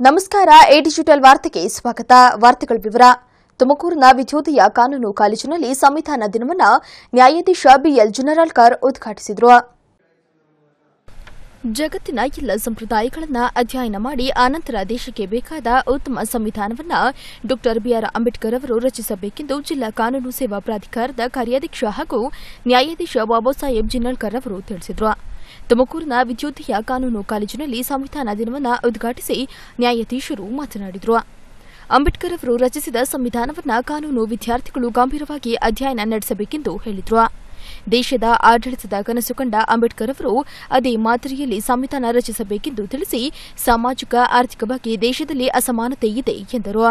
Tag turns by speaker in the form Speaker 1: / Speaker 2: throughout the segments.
Speaker 1: ನಮಸ್ಕಾರ A digital ವಾರ್ತೆಗೆ ಸ್ವಾಗತ ವಾರ್ತೆಗಳ ವಿವರ ತುಮಕೂರಿನ ವಿದ್ಯೋದಯ ಕಾನೂನು ಕಾಲೇಜಿನಲ್ಲಿ ಸಂವಿಧಾನ ದಿನವನ್ನು ನ್ಯಾಯಾಧೀಶ ಬಿಎಲ್ ಜನರಲ್ಕರ್ ಉದ್ಘಾಟಿಸಿದರು ಜಗತ್ತಿನ ಎಲ್ಲ ಸಂಪ್ರದಾಯಗಳನ್ನು ಅಧ್ಯಯನ ಮಾಡಿ ಆನಂತರ ದೇಶಕ್ಕೆ ಬೇಕಾದ ಉತ್ತಮ ಸಂವಿಧಾನವನ್ನು ಡಾ ಬಿಆರ್ ಅಂಬೇಡ್ಕರ್ ಅವರು ರಚಿಸಬೇಕೆಂದು ಜಿಲ್ಲಾ ಕಾನೂನು ಸೇವಾ ಪ್ರಾಧಿಕಾರದ ಕಾರ್ಯಾಧ್ಯಕ್ಷ ಹಾಗೂ ನ್ಯಾಯಾಧೀಶ ಬಾಬಾಸಾಹೇಬ್ ಜಿನ್ನಲ್ಕರ್ ಅವರು ತಿಳಿಸಿದರು ತುಮಕೂರಿನ ವಿದ್ಯುದೀಯ ಕಾನೂನು ಕಾಲೇಜಿನಲ್ಲಿ ಸಂವಿಧಾನ ದಿನವನ್ನು ಉದ್ಘಾಟಿಸಿ ನ್ಯಾಯಾಧೀಶರು ಮಾತನಾಡಿದರು ಅಂಬೇಡ್ಕರ್ ಅವರು ರಚಿಸಿದ ಸಂವಿಧಾನವನ್ನು ಕಾನೂನು ವಿದ್ಯಾರ್ಥಿಗಳು ಗಂಭೀರವಾಗಿ ಅಧ್ಯಯನ ನಡೆಸಬೇಕೆಂದು ಹೇಳಿದರು ದೇಶದ ಆಡಳಿತದ ಕನಸು ಕಂಡ ಅಂಬೇಡ್ಕರ್ ಅವರು ಅದೇ ಮಾದರಿಯಲ್ಲಿ ಸಂವಿಧಾನ ರಚಿಸಬೇಕೆಂದು ತಿಳಿಸಿ ಸಾಮಾಜಿಕ ಆರ್ಥಿಕವಾಗಿ ದೇಶದಲ್ಲಿ ಅಸಮಾನತೆ ಇದೆ ಎಂದರು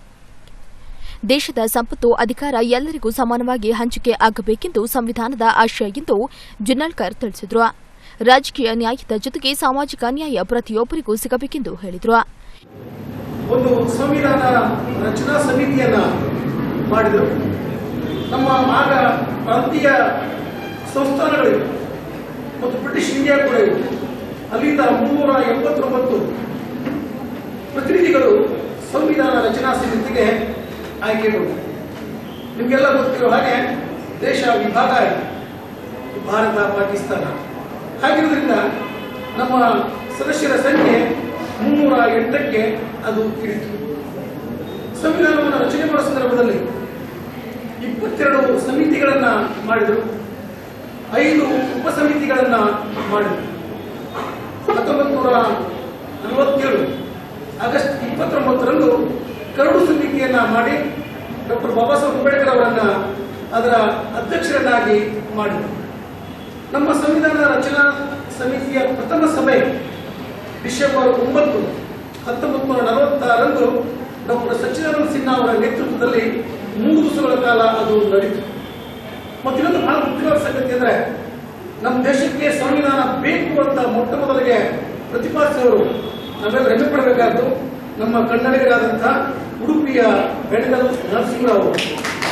Speaker 1: ದೇಶದ ಸಂಪತ್ತು ಅಧಿಕಾರ ಎಲ್ಲರಿಗೂ ಸಮಾನವಾಗಿ ಹಂಚಿಕೆ ಆಗಬೇಕೆಂದು ಸಂವಿಧಾನದ ಆಶಯ ಎಂದು ಜಿನ್ನಲ್ಕರ್ ತಿಳಿಸಿದರು ರಾಜಕೀಯ ನ್ಯಾಯದ ಜೊತೆಗೆ ಸಾಮಾಜಿಕ ನ್ಯಾಯ ಪ್ರತಿಯೊಬ್ಬರಿಗೂ ಸಿಗಬೇಕೆಂದು ಹೇಳಿದರು
Speaker 2: ಒಂದು ಸಂವಿಧಾನ ರಚನಾ ಸಮಿತಿಯನ್ನ ಮಾಡಿದರು ನಮ್ಮ ಆಗ ಪ್ರಾಂತೀಯ ಸಂಸ್ಥಾನಗಳಿವೆ ಮತ್ತು ಬ್ರಿಟಿಷ್ ಇಂಡಿಯಾ ಕೂಡ ಇದೆ ಅಲ್ಲಿಂದ ಮುನ್ನೂರ ಎಂಬತ್ತೊಂಬತ್ತು ಪ್ರತಿನಿಧಿಗಳು ಸಂವಿಧಾನ ರಚನಾ ಸಮಿತಿಗೆ ಆಯ್ಕೆಗೊಂಡರು ನಿಮಗೆಲ್ಲ ಗೊತ್ತಿರೋ ಹಾಗೆ ದೇಶ ವಿಭಾಗ ಇದೆ ಭಾರತ ಪಾಕಿಸ್ತಾನ ಹಾಗಿರೋದ್ರಿಂದ ನಮ್ಮ ಸದಸ್ಯರ ಸಂಖ್ಯೆ ಮುನ್ನೂರ ಎಂಟಕ್ಕೆ ಅದು ಇಳಿತು ಸಂವಿಧಾನವನ್ನು ರಚನೆ ಮಾಡುವ ಸಂದರ್ಭದಲ್ಲಿ ಇಪ್ಪತ್ತೆರಡು ಸಮಿತಿಗಳನ್ನ ಮಾಡಿದರು ಐದು ಉಪಸಮಿತಿಗಳನ್ನ ಮಾಡಿದರು ಹತ್ತೊಂಬತ್ತು ನೂರ ನಲವತ್ತೇಳು ಆಗಸ್ಟ್ ಇಪ್ಪತ್ತೊಂಬತ್ತರಂದು ಕರಡು ಸಮಿತಿಯನ್ನ ಮಾಡಿ ಡಾಕ್ಟರ್ ಬಾಬಾ ಸಾಹೇಬ್ ಅಂಬೇಡ್ಕರ್ ಅವರನ್ನ ಅದರ ಅಧ್ಯಕ್ಷರನ್ನಾಗಿ ಮಾಡಿದರು ನಮ್ಮ ಸಂವಿಧಾನ ರಚನಾ ಸಮಿತಿಯ ಪ್ರಥಮ ಸಭೆ ಡಿಸೆಂಬರ್ ಒಂಬತ್ತು ಹತ್ತೊಂಬತ್ತು ನೂರ ನಲವತ್ತಾರರಂದು ಡಾಕ್ಟರ್ ಸಚ್ಚಿದಾನಂದ ಸಿನ್ಹಾ ಅವರ ನೇತೃತ್ವದಲ್ಲಿ ಮೂರು ದಿವಸಗಳ ಕಾಲ ಅದು ನಡೆಯಿತು ಮತ್ತು ಇನ್ನೊಂದು ಬಹಳ ಮುಖ್ಯವಾದ ಸಂಗತಿ ಅಂದ್ರೆ ನಮ್ಮ ದೇಶಕ್ಕೆ ಸಂವಿಧಾನ ಬೇಕು ಅಂತ ಮೊಟ್ಟ ಮೊದಲಿಗೆ ಪ್ರತಿಪಾದಿಸಿದವರು ನಾವೆಲ್ಲ ಹೆಮ್ಮೆ ಪಡಬೇಕಾದ್ದು ನಮ್ಮ ಕನ್ನಡಿಗರಾದಂತಹ ಉಡುಪಿಯ ಬೆಳಗಲ್ ನರಸಿಂಹರಾವ್ ಅವರು.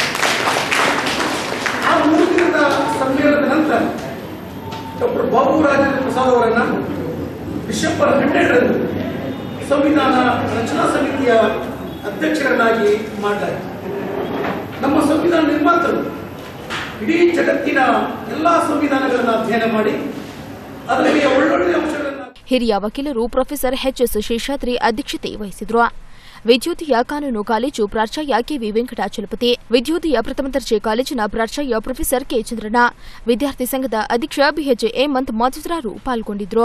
Speaker 2: ಆ ಮೂರು ದಿನದ ಸಮ್ಮೇಳನದ ನಂತರ ಡಾಕ್ಟರ್ ಬಾಬು ರಾಜೇಂದ್ರ ಪ್ರಸಾದ್ ಅವರನ್ನ ಡಿಸೆಂಬರ್ ಹನ್ನೆರಡರಂದು ಸಂವಿಧಾನ ರಚನಾ ಸಮಿತಿಯ ಅಧ್ಯಕ್ಷರನ್ನಾಗಿ ಮಾಡಲಾಯಿತು ನಮ್ಮ ಸಂವಿಧಾನ ನಿರ್ಮಾತರು ಇಡೀ ಜಗತ್ತಿನ ಎಲ್ಲಾ ಸಂವಿಧಾನಗಳನ್ನು ಅಧ್ಯಯನ ಮಾಡಿ ಅದರಲ್ಲಿ ಒಳ್ಳೊಳ್ಳೆಯ ಅಂಶಗಳನ್ನು
Speaker 1: ಹಿರಿಯ ವಕೀಲರು ಪ್ರೊಫೆಸರ್ ಎಚ್ಎಸ್ ಶೇಷಾದ್ರಿ ಅಧ್ಯಕ್ಷತೆ ವಹಿಸಿದರು ವಿದ್ಯುದೀಯ ಕಾನೂನು ಕಾಲೇಜು ಪ್ರಾಚಾರ್ಯ ಕೆವಿ ವೆಂಕಟಾಚಲಪತಿ ವಿದ್ಯುದೀಯ ಪ್ರಥಮ ದರ್ಜೆ ಕಾಲೇಜಿನ ಪ್ರಾಚಾರ್ಯ ಪ್ರೊಫೆಸರ್ ಕೆ ಚಂದ್ರಣ್ಣ ವಿದ್ಯಾರ್ಥಿ ಸಂಘದ ಅಧ್ಯಕ್ಷ ಬಿಎಚ್ ಹೇಮಂತ್ ಮತ್ತಿತರರು ಪಾಲ್ಗೊಂಡಿದ್ದರು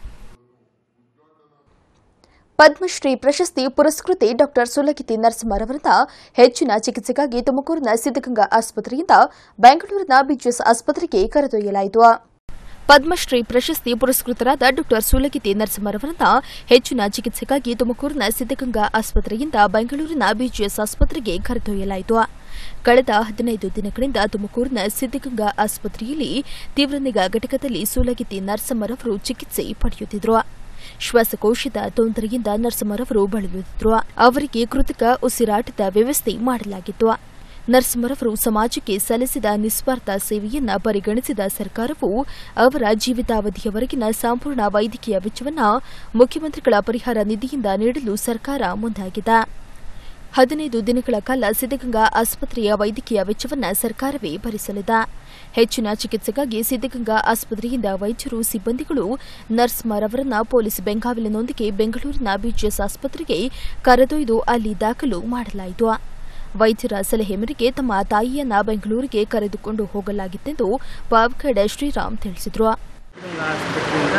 Speaker 1: ಪದ್ಮಶ್ರೀ ಪ್ರಶಸ್ತಿ ಪುರಸ್ಕೃತೆ ಡಾ ಸುಲಗಿತಿ ನರಸಿಂಹರವರನ್ನ ಹೆಚ್ಚಿನ ಚಿಕಿತ್ಸೆಗಾಗಿ ತುಮಕೂರಿನ ಸಿದ್ದಗಂಗಾ ಆಸ್ಪತ್ರೆಯಿಂದ ಬೆಂಗಳೂರಿನ ಬಿಜಿಎಸ್ ಆಸ್ಪತ್ರೆಗೆ ಕರೆದೊಯ್ಯಲಾಯಿತು ಪದ್ಮಶ್ರೀ ಪ್ರಶಸ್ತಿ ಪುರಸ್ಕೃತರಾದ ಡಾ ಸುಲಗಿತಿ ನರಸಿಂಹರವರನ್ನ ಹೆಚ್ಚಿನ ಚಿಕಿತ್ಸೆಗಾಗಿ ತುಮಕೂರಿನ ಸಿದ್ದಗಂಗಾ ಆಸ್ಪತ್ರೆಯಿಂದ ಬೆಂಗಳೂರಿನ ಬಿಜಿಎಸ್ ಆಸ್ಪತ್ರೆಗೆ ಕರೆದೊಯ್ಯಲಾಯಿತು ಕಳೆದ ಹದಿನೈದು ದಿನಗಳಿಂದ ತುಮಕೂರಿನ ಸಿದ್ದಗಂಗಾ ಆಸ್ಪತ್ರೆಯಲ್ಲಿ ತೀವ್ರ ನಿಗಾ ಘಟಕದಲ್ಲಿ ಸೂಲಗಿತಿ ನರಸಿಂಹರವರು ಚಿಕಿತ್ಸೆ ಪಡೆಯುತ್ತಿದ್ದರು ಶ್ವಾಸಕೋಶದ ತೊಂದರೆಯಿಂದ ನರಸಿಂಹರವರು ಬಳಲುತ್ತಿದ್ದರು ಅವರಿಗೆ ಕೃತಕ ಉಸಿರಾಟದ ವ್ಯವಸ್ಥೆ ಮಾಡಲಾಗಿತ್ತು ನರಸಿಂಹರವರು ಸಮಾಜಕ್ಕೆ ಸಲ್ಲಿಸಿದ ನಿಸ್ವಾರ್ಥ ಸೇವೆಯನ್ನ ಪರಿಗಣಿಸಿದ ಸರ್ಕಾರವು ಅವರ ಜೀವಿತಾವಧಿಯವರೆಗಿನ ಸಂಪೂರ್ಣ ವೈದ್ಯಕೀಯ ವೆಚ್ಚವನ್ನು ಮುಖ್ಯಮಂತ್ರಿಗಳ ಪರಿಹಾರ ನಿಧಿಯಿಂದ ನೀಡಲು ಸರ್ಕಾರ ಮುಂದಾಗಿದೆ ಹದಿನೈದು ದಿನಗಳ ಕಾಲ ಸಿದ್ದಗಂಗಾ ಆಸ್ಪತ್ರೆಯ ವೈದ್ಯಕೀಯ ವೆಚ್ಚವನ್ನು ಸರ್ಕಾರವೇ ಭರಿಸಲಿದೆ ಹೆಚ್ಚಿನ ಚಿಕಿತ್ಸೆಗಾಗಿ ಸಿದ್ದಗಂಗಾ ಆಸ್ಪತ್ರೆಯಿಂದ ವೈದ್ಯರು ಸಿಬ್ಬಂದಿಗಳು ನರ್ಸ್ಮರವರನ್ನ ಪೊಲೀಸ್ ಬೆಂಗಾವಲಿನೊಂದಿಗೆ ಬೆಂಗಳೂರಿನ ಬಿಜಿಎಸ್ ಆಸ್ಪತ್ರೆಗೆ ಕರೆದೊಯ್ದು ಅಲ್ಲಿ ದಾಖಲು ಮಾಡಲಾಯಿತು ವೈದ್ಯರ ಸಲಹೆ ಮೇರೆಗೆ ತಮ್ಮ ತಾಯಿಯನ್ನ ಬೆಂಗಳೂರಿಗೆ ಕರೆದುಕೊಂಡು ಹೋಗಲಾಗಿತ್ತೆಂದು ಪಾವಗಡ ಶ್ರೀರಾಮ್ ತಿಳಿಸಿದರು
Speaker 3: ಆಸ್ಪತ್ರೆಯಿಂದ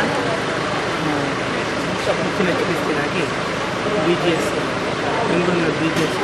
Speaker 3: ಆ, ಹೆಚ್ಚಿನ ಚಿಕಿತ್ಸೆಗಾಗಿ ಬಿ ಜಿ ಎಸ್ ಬೆಂಗಳೂರಿನ ಬಿ ಜಿ ಎಸ್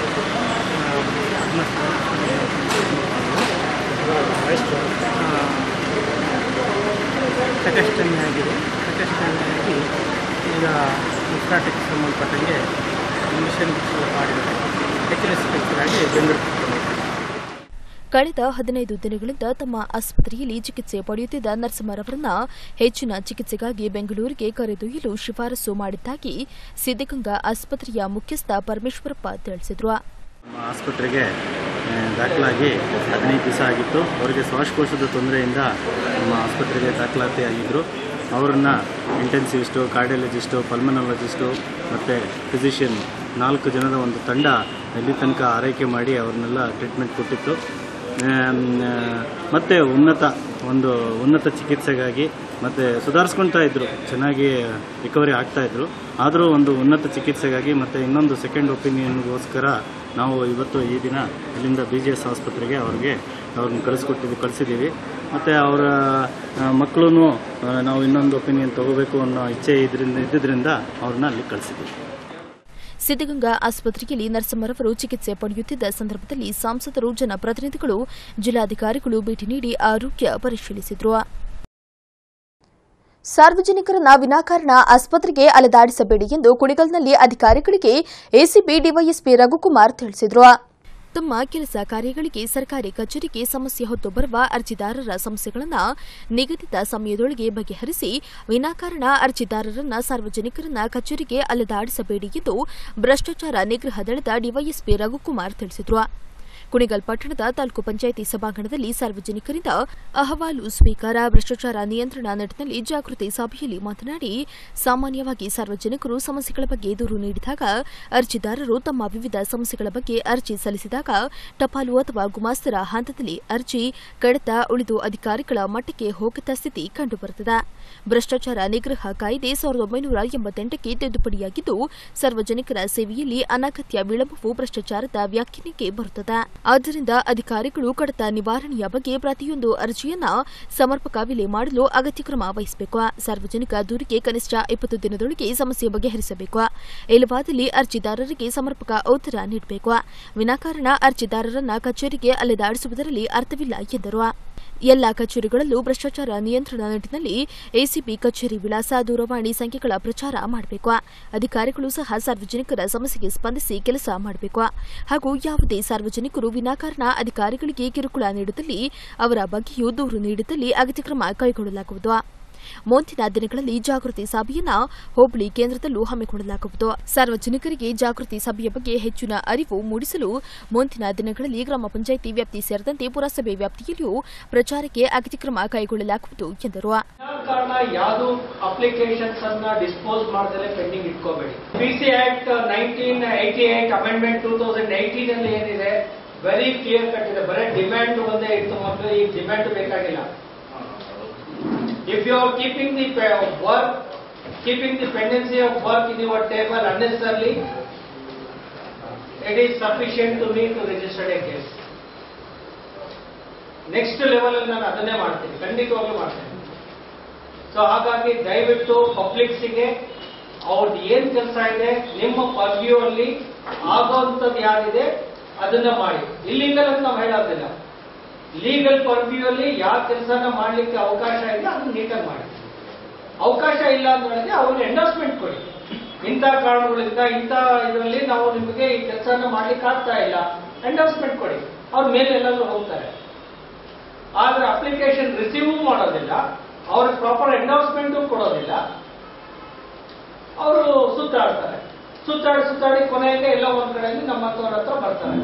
Speaker 3: ತಟಸ್ಥಣೆ ಆಗಿದೆ ತಟಸ್ಥಣೆ ಆಗಿ ಈಗ ಉಸಿರಾಟಕ್ಕೆ ಸಂಬಂಧಪಟ್ಟಂಗೆ ಮಿಷನ್ ಮಾಡಿದ್ದಾರೆ ಹೆಚ್ಚಿನ ಚಿಕಿತ್ಸೆಗಾಗಿ ಬೆಂಗಳೂರು
Speaker 1: ಕಳೆದ ಹದಿನೈದು ದಿನಗಳಿಂದ ತಮ್ಮ ಆಸ್ಪತ್ರೆಯಲ್ಲಿ ಚಿಕಿತ್ಸೆ ಪಡೆಯುತ್ತಿದ್ದ ನರಸಿಂಹರವರನ್ನ ಹೆಚ್ಚಿನ ಚಿಕಿತ್ಸೆಗಾಗಿ ಬೆಂಗಳೂರಿಗೆ ಕರೆದೊಯ್ಯಲು ಶಿಫಾರಸು ಮಾಡಿದ್ದಾಗಿ ಸಿದ್ದಗಂಗಾ ಆಸ್ಪತ್ರೆಯ ಮುಖ್ಯಸ್ಥ ಪರಮೇಶ್ವರಪ್ಪ ತಿಳಿಸಿದರು
Speaker 4: ನಮ್ಮ ಆಸ್ಪತ್ರೆಗೆ ಆ, ದಾಖಲಾಗಿ ಹದಿನೈದು ದಿವಸ ಆಗಿತ್ತು ಅವರಿಗೆ ಶ್ವಾಸಕೋಶದ ತೊಂದರೆಯಿಂದ ನಮ್ಮ ಆಸ್ಪತ್ರೆಗೆ ದಾಖಲಾತಿ ಆಗಿದ್ದರು ಅವರನ್ನ ಇಂಟೆನ್ಸಿವಿಸ್ಟು ಕಾರ್ಡಿಯಾಲಜಿಸ್ಟು ಪಲ್ಮನಾಲಜಿಸ್ಟು ಮತ್ತು ಫಿಸಿಷಿಯನ್ ನಾಲ್ಕು ಜನದ ಒಂದು ತಂಡ ಇಲ್ಲಿ ತನಕ ಆರೈಕೆ ಮಾಡಿ ಅವ್ರನ್ನೆಲ್ಲ ಟ್ರೀಟ್ಮೆಂಟ್ ಕೊಟ್ಟಿತ್ತು ಆಮ್, ಆ, ಮತ್ತೆ ಉನ್ನತ ಒಂದು ಉನ್ನತ ಚಿಕಿತ್ಸೆಗಾಗಿ ಮತ್ತು ಸುಧಾರಿಸ್ಕೊಳ್ತಾ ಇದ್ದರು ಚೆನ್ನಾಗಿ ರಿಕವರಿ ಆಗ್ತಾ ಇದ್ರು ಆದರೂ ಒಂದು ಉನ್ನತ ಚಿಕಿತ್ಸೆಗಾಗಿ ಮತ್ತು ಇನ್ನೊಂದು ಸೆಕೆಂಡ್ ಒಪಿನಿಯನ್ಗೋಸ್ಕರ ನಾವು ಇವತ್ತು ಈ ದಿನ ಇಲ್ಲಿಂದ ಬಿ ಜಿ ಎಸ್ ಆಸ್ಪತ್ರೆಗೆ ಅವ್ರಿಗೆ ಅವ್ರನ್ನ ಕಳಿಸ್ಕೊಟ್ಟಿದ್ವಿ ಕಳಿಸಿದ್ದೀವಿ ಮತ್ತು ಅವರ ಮಕ್ಕಳು ನಾವು ಇನ್ನೊಂದು ಒಪಿನಿಯನ್ ತಗೋಬೇಕು ಅನ್ನೋ ಇಚ್ಛೆ ಇದರಿಂದ ಇದ್ದಿದ್ದರಿಂದ ಅವ್ರನ್ನ ಅಲ್ಲಿ ಕಳಿಸಿದ್ದೀವಿ
Speaker 1: ಸಿದ್ದಗಂಗಾ ಆಸ್ಪತ್ರೆಯಲ್ಲಿ ನರಸಮ್ಮರವರು ಚಿಕಿತ್ಸೆ ಪಡೆಯುತ್ತಿದ್ದ ಸಂದರ್ಭದಲ್ಲಿ ಸಂಸದರು ಜನಪ್ರತಿನಿಧಿಗಳು ಜಿಲ್ಲಾಧಿಕಾರಿಗಳು ಭೇಟಿ ನೀಡಿ ಆರೋಗ್ಯ ಪರಿಶೀಲಿಸಿದರು ಸಾರ್ವಜನಿಕರನ್ನ ವಿನಾಕಾರಣ ಆಸ್ಪತ್ರೆಗೆ ಅಲೆದಾಡಿಸಬೇಡಿ ಎಂದು ಕುಣಿಗಲ್ನಲ್ಲಿ ಅಧಿಕಾರಿಗಳಿಗೆ ಎಸಿಪಿ ಡಿವೈಎಸ್ಪಿ ರಘುಕುಮಾರ್ ತಿಳಿಸಿದರು ತಮ್ಮ ಕೆಲಸ ಕಾರ್ಯಗಳಿಗೆ ಸರ್ಕಾರಿ ಕಚೇರಿಗೆ ಸಮಸ್ಯೆ ಹೊತ್ತು ಬರುವ ಅರ್ಜಿದಾರರ ಸಮಸ್ಯೆಗಳನ್ನು ನಿಗದಿತ ಸಮಯದೊಳಗೆ ಬಗೆಹರಿಸಿ ವಿನಾಕಾರಣ ಅರ್ಜಿದಾರರನ್ನ ಸಾರ್ವಜನಿಕರನ್ನ ಕಚೇರಿಗೆ ಅಲೆದಾಡಿಸಬೇಡಿ ಎಂದು ಭ್ರಷ್ಟಾಚಾರ ನಿಗ್ರಹ ದಳದ ಡಿವೈಎಸ್ಪಿ ರಘುಕುಮಾರ್ ತಿಳಿಸಿದರು ಕುಣಿಗಲ್ ಪಟ್ಟಣದ ತಾಲೂಕು ಪಂಚಾಯಿತಿ ಸಭಾಂಗಣದಲ್ಲಿ ಸಾರ್ವಜನಿಕರಿಂದ ಅಹವಾಲು ಸ್ವೀಕಾರ ಭ್ರಷ್ಟಾಚಾರ ನಿಯಂತ್ರಣ ನಿಟ್ಟಿನಲ್ಲಿ ಜಾಗೃತಿ ಸಭೆಯಲ್ಲಿ ಮಾತನಾಡಿ ಸಾಮಾನ್ಯವಾಗಿ ಸಾರ್ವಜನಿಕರು ಸಮಸ್ಯೆಗಳ ಬಗ್ಗೆ ದೂರು ನೀಡಿದಾಗ ಅರ್ಜಿದಾರರು ತಮ್ಮ ವಿವಿಧ ಸಮಸ್ಯೆಗಳ ಬಗ್ಗೆ ಅರ್ಜಿ ಸಲ್ಲಿಸಿದಾಗ ಟಪಾಲು ಅಥವಾ ಗುಮಾಸ್ತರ ಹಂತದಲ್ಲಿ ಅರ್ಜಿ ಕಡತ ಉಳಿದು ಅಧಿಕಾರಿಗಳ ಮಟ್ಟಕ್ಕೆ ಹೋಗದ ಸ್ಥಿತಿ ಕಂಡುಬರುತ್ತದೆ ಭ್ರಷ್ಟಾಚಾರ ನಿಗ್ರಹ ಕಾಯ್ದೆ ಸಾವಿರದ ಒಂಬೈನೂರ ಎಂಬತ್ತೆಂಟಕ್ಕೆ ತಿದ್ದುಪಡಿಯಾಗಿದ್ದು ಸಾರ್ವಜನಿಕರ ಸೇವೆಯಲ್ಲಿ ಅನಗತ್ಯ ವಿಳಂಬವು ಭ್ರಷ್ಟಾಚಾರದ ವ್ಯಾಖ್ಯಾನಕ್ಕೆ ಬರುತ್ತದೆ ಆದ್ದರಿಂದ ಅಧಿಕಾರಿಗಳು ಕಡತ ನಿವಾರಣೆಯ ಬಗ್ಗೆ ಪ್ರತಿಯೊಂದು ಅರ್ಜಿಯನ್ನ ಸಮರ್ಪಕ ವಿಲೆ ಮಾಡಲು ಅಗತ್ಯ ಕ್ರಮ ವಹಿಸಬೇಕು ಸಾರ್ವಜನಿಕ ದೂರಿಗೆ ಕನಿಷ್ಠ ಇಪ್ಪತ್ತು ದಿನದೊಳಗೆ ಸಮಸ್ಯೆ ಬಗೆಹರಿಸಬೇಕು ಇಲ್ಲವಾದಲ್ಲಿ ಅರ್ಜಿದಾರರಿಗೆ ಸಮರ್ಪಕ ಉತ್ತರ ನೀಡಬೇಕು ವಿನಾಕಾರಣ ಅರ್ಜಿದಾರರನ್ನ ಕಚೇರಿಗೆ ಅಲೆದಾಡಿಸುವುದರಲ್ಲಿ ಅರ್ಥವಿಲ್ಲ ಎಂದರು ಎಲ್ಲಾ ಕಚೇರಿಗಳಲ್ಲೂ ಭ್ರಷ್ಟಾಚಾರ ನಿಯಂತ್ರಣ ನಿಟ್ಟಿನಲ್ಲಿ ಎಸಿಪಿ ಕಚೇರಿ ವಿಳಾಸ ದೂರವಾಣಿ ಸಂಖ್ಯೆಗಳ ಪ್ರಚಾರ ಮಾಡಬೇಕು ಅಧಿಕಾರಿಗಳು ಸಹ ಸಾರ್ವಜನಿಕರ ಸಮಸ್ಯೆಗೆ ಸ್ಪಂದಿಸಿ ಕೆಲಸ ಮಾಡಬೇಕು ಹಾಗೂ ಯಾವುದೇ ಸಾರ್ವಜನಿಕರು ವಿನಾಕಾರಣ ಅಧಿಕಾರಿಗಳಿಗೆ ಕಿರುಕುಳ ನೀಡಿದಲ್ಲಿ ಅವರ ಬಗ್ಗೆಯೂ ದೂರು ನೀಡಿದಲ್ಲಿ ಅಗತ್ಯ ಕ್ರಮ ಕೈಗೊಳ್ಳಲಾಗುವುದು ಮುಂದಿನ ದಿನಗಳಲ್ಲಿ ಜಾಗೃತಿ ಸಭೆಯನ್ನ ಹೋಬಳಿ ಕೇಂದ್ರದಲ್ಲೂ ಹಮ್ಮಿಕೊಳ್ಳಲಾಗುವುದು ಸಾರ್ವಜನಿಕರಿಗೆ ಜಾಗೃತಿ ಸಭೆಯ ಬಗ್ಗೆ ಹೆಚ್ಚಿನ ಅರಿವು ಮೂಡಿಸಲು ಮುಂದಿನ ದಿನಗಳಲ್ಲಿ ಗ್ರಾಮ ಪಂಚಾಯಿತಿ ವ್ಯಾಪ್ತಿ ಸೇರಿದಂತೆ ಪುರಸಭೆ ವ್ಯಾಪ್ತಿಯಲ್ಲಿಯೂ ಪ್ರಚಾರಕ್ಕೆ ಅಗತ್ಯ ಕ್ರಮ ಕೈಗೊಳ್ಳಲಾಗುವುದು ಎಂದರು
Speaker 5: ಕಾರಣ ಯಾವುದು ಅಪ್ಲಿಕೇಶನ್ಸ್ ಅನ್ನ ಡಿಸ್ಪೋಸ್ ಮಾಡದಲ್ಲೇ ಪೆಂಡಿಂಗ್ ಇಟ್ಕೋಬೇಡಿ P C act nineteen eighty eight amendment two thousand eighteen ಅಲ್ಲಿ ಏನಿದೆ ವೆರಿ ಕ್ಲಿಯರ್ ಕಟ್ ಇದೆ ಬರೀ ಡಿಮ್ಯಾಂಡ್ ಒಂದೇ ಇತ್ತು ಮೊದಲು ಈಗ ಡಿಮ್ಯಾಂಡ್ ಬೇಕಾಗಿಲ್ಲ if you are keeping the work keeping the pendency of work in your table unnecessarily it is sufficient to me to registered a case next level ಅಲ್ಲಿ ನಾನು ಅದನ್ನೇ ಮಾಡ್ತೀನಿ ಖಂಡಿತವಾಗ್ಲೂ ಮಾಡ್ತೀನಿ ಸೊ ಹಾಗಾಗಿ ದಯವಿಟ್ಟು ಪಬ್ಲಿಕ್ಸಿಗೆ ಅವ್ರದ್ದು ಏನ್ ಕೆಲಸ ಇದೆ ನಿಮ್ಮ ಪರ್ವ್ಯೂ ಅಲ್ಲಿ ಆಗೋಂಥದ್ದು ಯಾರಿದೆ ಅದನ್ನ ಮಾಡಿ ಇಲ್ಲಿಗಲ್ ಅಂತ ನಾವು ಹೇಳೋದಿಲ್ಲ ಲೀಗಲ್ ಪರ್ವ್ಯೂ ಅಲ್ಲಿ ಯಾವ ಕೆಲಸನ ಮಾಡ್ಲಿಕ್ಕೆ ಅವಕಾಶ ಇದೆ ಅದನ್ನ ನೀಟಾಗಿ ಮಾಡಿ ಅವಕಾಶ ಇಲ್ಲ ಅಂತ ಹೇಳಿದ್ರೆ ಅವ್ರಿಗೆ ಎಂಡೋರ್ಸ್ಮೆಂಟ್ ಕೊಡಿ ಇಂಥ ಕಾರಣಗಳಿಂದ ಇಂಥ ಇದರಲ್ಲಿ ನಾವು ನಿಮಗೆ ಈ ಕೆಲಸನ ಮಾಡ್ಲಿಕ್ಕೆ ಆಗ್ತಾ ಇಲ್ಲ ಎಂಡೋರ್ಸ್ಮೆಂಟ್ ಕೊಡಿ ಅವ್ರ ಮೇಲೆ ಎಲ್ಲಾದ್ರೂ ಹೋಗ್ತಾರೆ ಆದ್ರೆ ಅಪ್ಲಿಕೇಶನ್ ರಿಸೀವ್ ಮಾಡೋದಿಲ್ಲ ಅವ್ರಿಗೆ ಪ್ರಾಪರ್ ಎಂಡೋರ್ಸ್ಮೆಂಟ್ ಕೊಡೋದಿಲ್ಲ ಅವರು ಸುತ್ತಾಡ್ತಾರೆ ಸುತ್ತಾಡಿ ಸುತ್ತಾಡಿ ಕೊನೆಗೆ ಎಲ್ಲ ಒಂದ್ ಕಡೆಯಲ್ಲಿ ನಮ್ಮ ಹತ್ರ ಹತ್ರ ಬರ್ತಾರೆ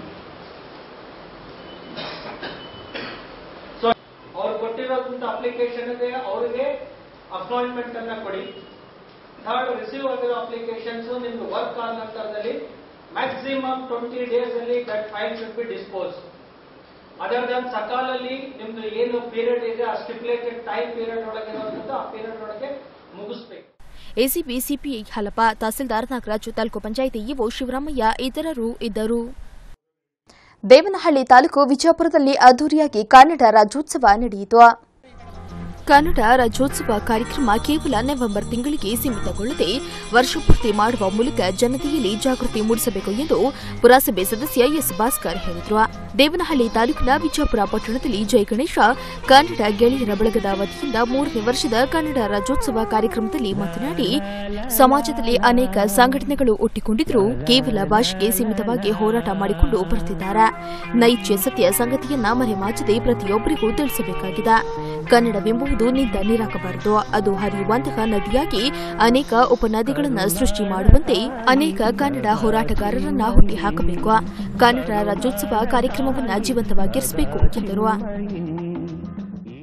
Speaker 5: ಸೊ ಅವ್ರು ಕೊಟ್ಟಿರೋದಂತ ಅಪ್ಲಿಕೇಶನ್ ಇದೆ ಅವರಿಗೆ ಅಪಾಯಿಂಟ್ಮೆಂಟ್ ಅನ್ನ ಕೊಡಿ ಥರ್ಡ್ ರಿಸೀವ್ ಆಗಿರೋ ಅಪ್ಲಿಕೇಶನ್ಸ್ ನಿಮ್ಗೆ ವರ್ಕ್ ಆದ ನಂತರದಲ್ಲಿ ಮ್ಯಾಕ್ಸಿಮಮ್ ಟ್ವೆಂಟಿ ಡೇಸ್ ಅಲ್ಲಿ that file should be dispose other than ಸಕಾಲಲ್ಲಿ ನಿಮ್ದು ಏನು ಪೀರಿಯಡ್ ಇದೆ ಆ ಸ್ಟಿಪ್ಯುಲೇಟೆಡ್ ಟೈಮ್ ಪೀರಿಯಡ್ ಒಳಗೆ ಇರೋದ್ರಿಂದ ಆ ಪೀರಿಯಡ್ ಒಳಗೆ ಮುಗಿಸ್ಬೇಕು
Speaker 1: ಎಸಿಪಿ ಸಿಪಿಐ ಹಲಪ ತಹಸೀಲ್ದಾರ್ ನಾಗರಾಜು ತಾಲೂಕು ಪಂಚಾಯಿತಿ ಇಒ ಶಿವರಾಮಯ್ಯ ಇತರರು ಇದ್ದರು ದೇವನಹಳ್ಳಿ ತಾಲೂಕು ವಿಜಯಪುರದಲ್ಲಿ ಅದ್ದೂರಿಯಾಗಿ ಕನ್ನಡ ರಾಜ್ಯೋತ್ಸವ ನಡೆಯಿತು ಕನ್ನಡ ರಾಜ್ಯೋತ್ಸವ ಕಾರ್ಯಕ್ರಮ ಕೇವಲ ನವೆಂಬರ್ ತಿಂಗಳಿಗೆ ಸೀಮಿತಗೊಳ್ಳದೆ ವರ್ಷಪೂರ್ತಿ ಮಾಡುವ ಮೂಲಕ ಜನತೆಯಲ್ಲಿ ಜಾಗೃತಿ ಮೂಡಿಸಬೇಕು ಎಂದು ಪುರಸಭೆ ಸದಸ್ಯ ಎಸ್ ಭಾಸ್ಕರ್ ಹೇಳಿದರು ದೇವನಹಳ್ಳಿ ತಾಲೂಕಿನ ವಿಜಯಪುರ ಪಟ್ಟಣದಲ್ಲಿ ಜಯ ಗಣೇಶ ಕನ್ನಡ ಗೆಳೆಯರ ಬಳಗದ ವತಿಯಿಂದ ಮೂರನೇ ವರ್ಷದ ಕನ್ನಡ ರಾಜ್ಯೋತ್ಸವ ಕಾರ್ಯಕ್ರಮದಲ್ಲಿ ಮಾತನಾಡಿ ಸಮಾಜದಲ್ಲಿ ಅನೇಕ ಸಂಘಟನೆಗಳು ಒಟ್ಟಿಕೊಂಡಿದ್ದರೂ ಕೇವಲ ಭಾಷೆಗೆ ಸೀಮಿತವಾಗಿ ಹೋರಾಟ ಮಾಡಿಕೊಂಡು ಬರುತ್ತಿದ್ದಾರೆ ನೈಜ ಸತ್ಯ ಸಂಗತಿಯನ್ನ ಮರೆಮಾಚದೆ ಪ್ರತಿಯೊಬ್ಬರಿಗೂ ತಿಳಿಸಬೇಕಾಗಿದೆ ಕನ್ನಡವೆಂಬುವುದು ನಿಂದ ನೀರಾಗಬಾರದು ಅದು ಹರಿಯುವಂತಹ ನದಿಯಾಗಿ ಅನೇಕ ಉಪನದಿಗಳನ್ನು ಸೃಷ್ಟಿ ಮಾಡುವಂತೆ ಅನೇಕ ಕನ್ನಡ ಹೋರಾಟಗಾರರನ್ನ ಹುಟ್ಟಿ ಹಾಕಬೇಕು ಕನ್ನಡ ರಾಜ್ಯೋತ್ಸವ ಕಾರ್ಯಕ್ರಮವನ್ನು ಜೀವಂತವಾಗಿರಿಸಬೇಕು ಎಂದರು
Speaker 6: ನಮ್ಮ